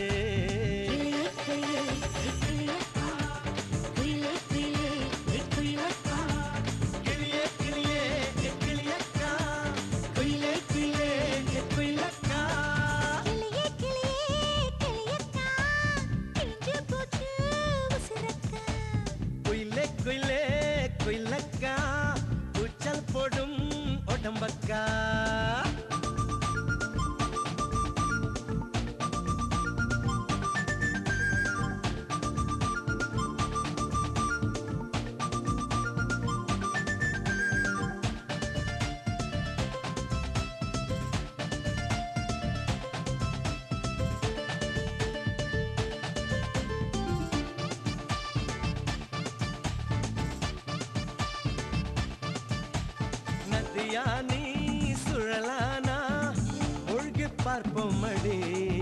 கிளியே கிளியே குயிலே குயிலே குயிலக்கா கிளியே கிளியே கிளியக்கா குயிலே குயிலே குயிலக்கா கிளியே கிளியே கிளியக்கா கிழிஞ்சு போச்சு உசுரக்கா குயிலே குயிலே குயிலக்கா கூச்சல் போடும் உடம்பக்கா நதியா நீ சுழலானா மூழ்கி பார்ப்போம் அடி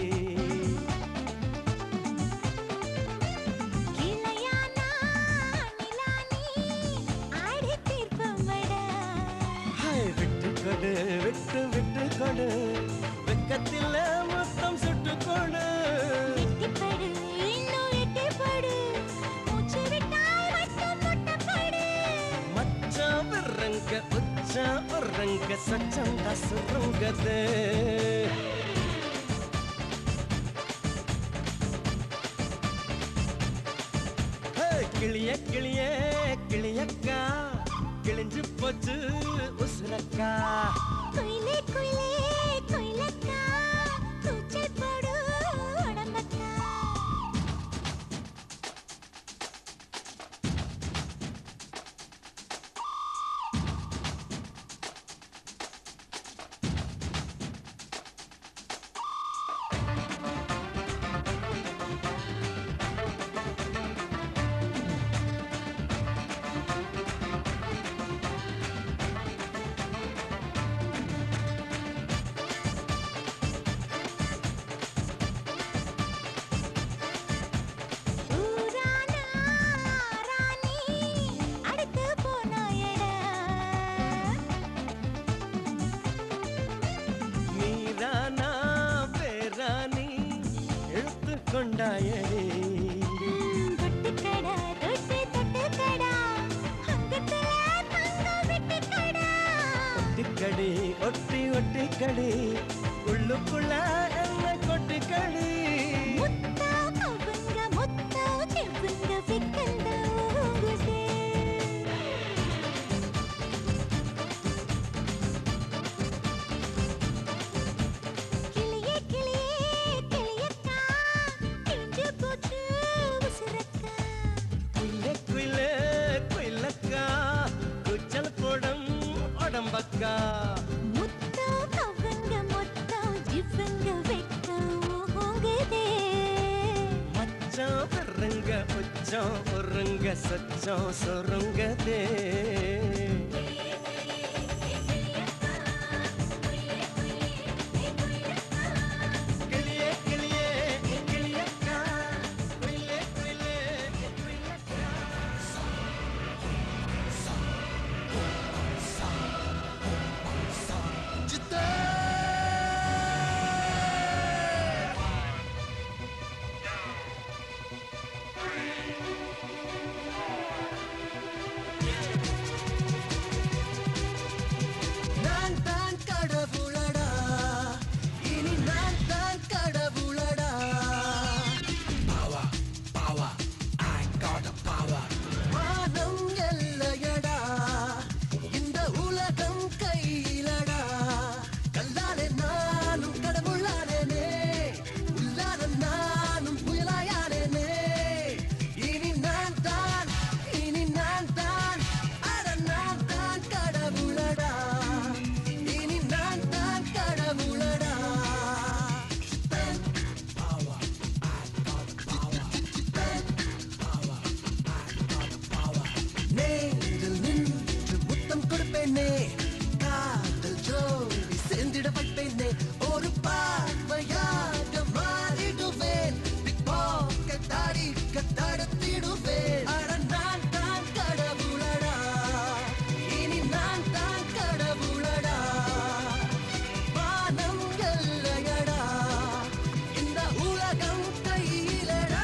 கிளையானா நிலானி ஆடி தீர்ப்பமடா ஹாய், விட்டு கொடு விட்டு விட்டு கொடு வெக்கத்தில் மொத்தம் சுட்டு கொடு எட்டிப்படு இன்னும் எட்டிப்படு மூச்சு விட்டால் மட்டும் முட்டப்படு மச்சான் விரங்க உச்சான் உறங்க சச்சம் சுருங்கது ஹே, கிளிய கிளிய கிளியக்கா கிழிஞ்சு போச்சு உசுரக்கா குயிலே குயிலே குயிலக்கா கூச்சல் போடு உடம்பக்கா ஊரானா ராணி அடுத்து போனாயடா நீரானா பேராணி இழுத்து கொண்டாயடி தொட்டுக்கடா தொட்டு தொட்டுக்கடா அங்கத்துல தங்கம் விட்டுக்கடா ஒட்டிக்கடி ஒட்டி ஒட்டிக்கடி உள்ளுக்குள்ள என்ன கொட்டிக்கடி முத்தா கவுங்க முத்தா செவ்வுங்க விக்கந்த ஊங்குதே கிளியே கிளியே புள்ளடா முத்தம் அவங்க மொத்தம் இவங்க வெட்கம் ஓங்குதே மச்சான் பெருங்க உச்சம் ஒருங்க சச்சம் சொருங்கதே கிளியே கிளியே கிளியக்கா குயிலே குயிலே நான் தான் கடவுளடா இனி நான் தான் கடவுளடா வானம் எல்லையடா இந்த உலகம் கையிலடா கல்லாலே நானும் கடவுளானேனே உள்ளார நானும் புயலாயானேனே இனி நான் தான் இனி நான் தான் அட நான் தான் கடவுளடா இனி நான் தான் கடவுளடா நேரில் நின்று முத்தம் கொடுப்பேனே காதல் ஜோடி சேர்ந்திட வைப்பேனே ஒரு பார்வையாக மாறிடுவேன் பிக் பாக்கெட் அடிக்க தடுத்திடுவேன் அட நான் தான் கடவுளடா இனி நான் தான் கடவுளடா வானம் எல்லையடா இந்த உலகம் கையிலடா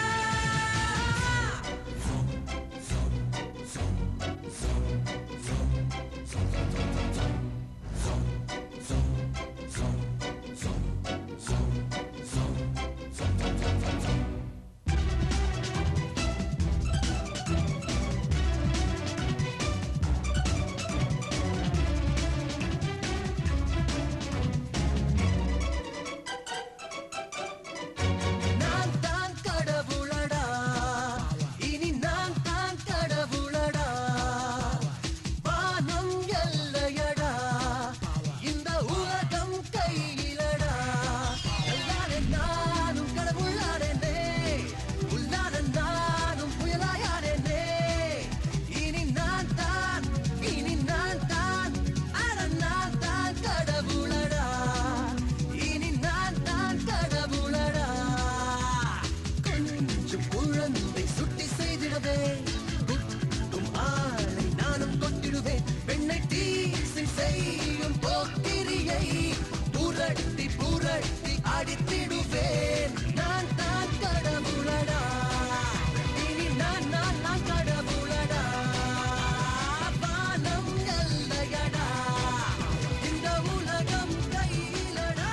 நான் தான் கடவுளடா இனி நான் தான் கடவுளடா வானம் எல்லையடா இந்த உலகம் கையிலடா எல்லாரே நானும் கடவுளானே உள்ளார நானும் புயலாயானே இனி நான் தான் இனி நான் தான் அட நான் தான் கடவுளடா இனி நான் தான் கடவுளடா கொஞ்சம் குழந்தை சுட்டி செய்திடவே குட்டும் ஆளை நானும் கொட்டிடுவேன் பெண்ணை டீசை செய்யும் போக்கிரியை புரட்டி புரட்டி அடித்திடுவேன் நான் தான் கடவுளடா இனி நான் நான் நான் கடவுளடா வானம் எல்லையடா இந்த உலகம் கையிலடா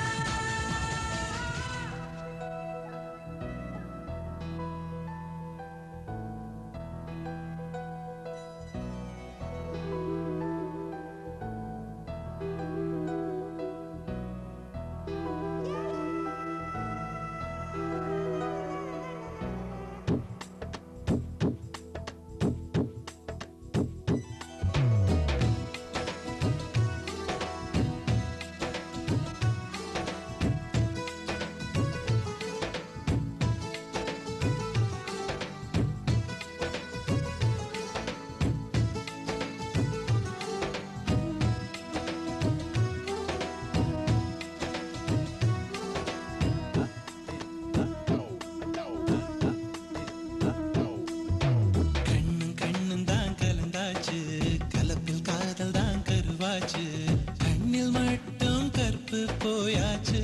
கண்ணும் கண்ணும் தான் கலந்தாச்சு கலப்பில் காதல் தான் கருவாச்சு கண்ணில் மட்டும் கற்பு போயாச்சு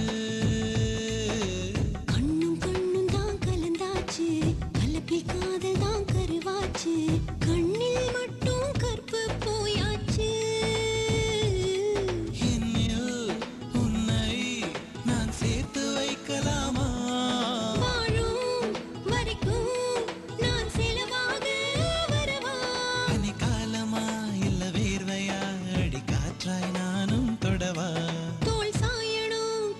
கண்ணும் கண்ணும் தான் கலந்தாச்சு கலப்பில் காதல் தான் கருவாச்சு கண்ணில் மட்டும் கற்பு போயாச்சு என்னில் உன்னை நான் சேர்த்து வைக்கலாமா வாழும் வரைக்கும் நான் செலவாக வரவா பனிக்காலமா இல்ல வேர்வையா அடி காற்றாய் நானும் தொடவா தோல் சாயணும்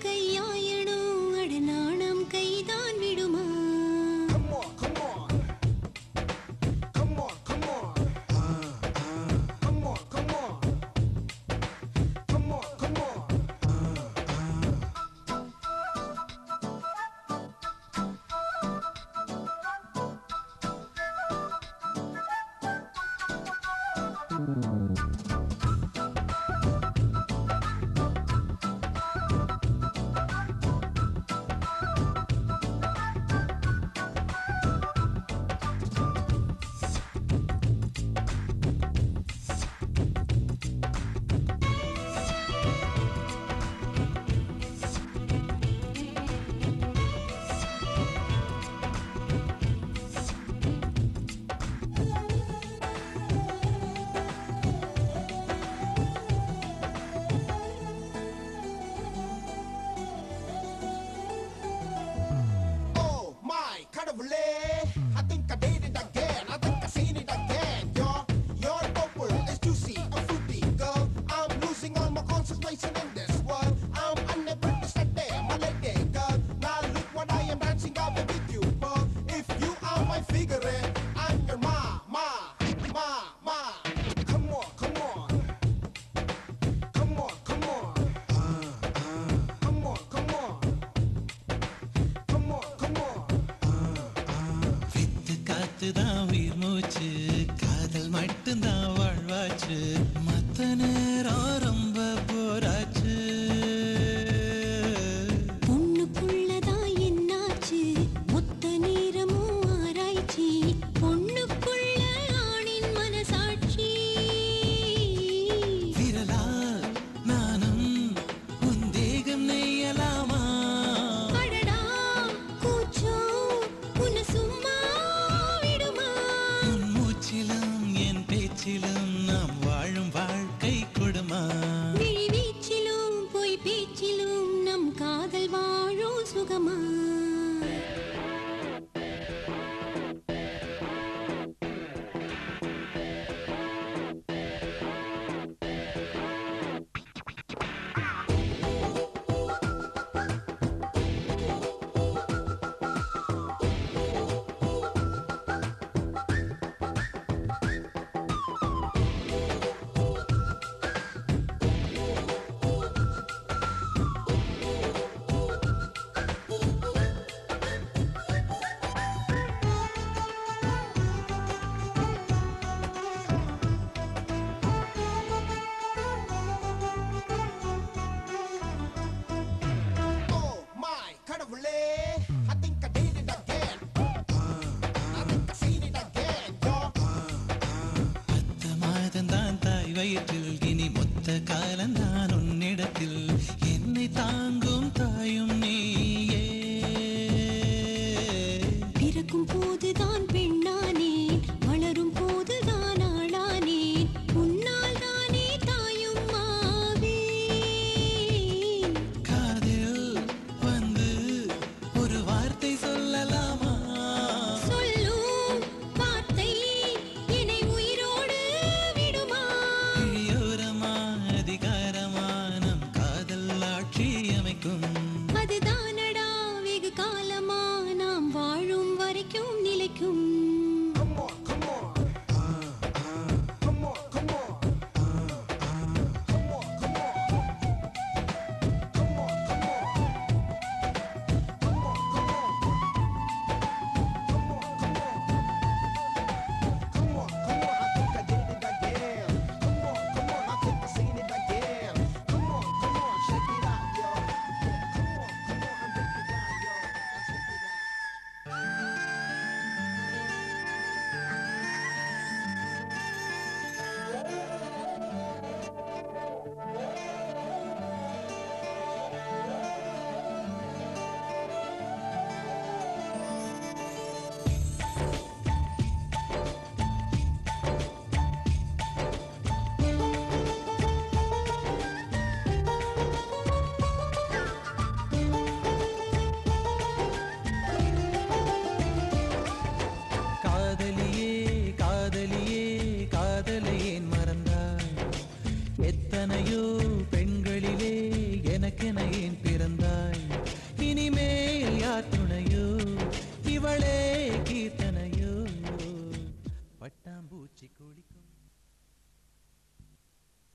தான் உயிர் மூச்சு காதல் மட்டும்தான் வாழ்வாச்சு மத்த நேரம் ரொம்ப போராச்சு பொண்ணுக்குள்ளதான் என்னாச்சு மொத்த நேரமும் ஆராய்ச்சி பொண்ணுக்குள்ள ஆணின் மனசாட்சி விரலால் நானும் உன் தேகம் நெய்யலாமா அடடா கூச்சம் உன்னை சும்மா விடுமா உன் மூச்சிலும் என் பேச்சிலும் நாம் வாழும் வாழ்க்கை கொடுமா விழி வீச்சிலும் பொய் பேச்சிலும் நம் காதல் வாழும் சுகமா Oh my கடவுளே I think I did it again I think I seen it again yo பத்து மாதம்தான் தாய் வயிற்றில் இனி மொத்த காலம்தான் உன்னிடத்தில் என்னை தாங்கும் தாயும் நீயே பிறக்கும் போதுதான் பெண்ணானேன் வளரும் போதுதான் ஆளானேன் உன்னால் தானே தாயும் ஆவேன் காதில் வந்து ஒரு வார்த்தை சொல்லலாமா சொல்லும் வார்த்தை என்னை உயிரோடு விடுமா இழியோரமா அதிகாரமா நம் காதல் ஆட்சி அமைக்கும் அதுதானடா வெகு காலமா நாம் வாழும் வரைக்கும் நிலைக்கும் காதலியே காதலியே காதலை ஏன் மறந்தாய் எத்தனையோ பெண்களிலே எனக்கென ஏன்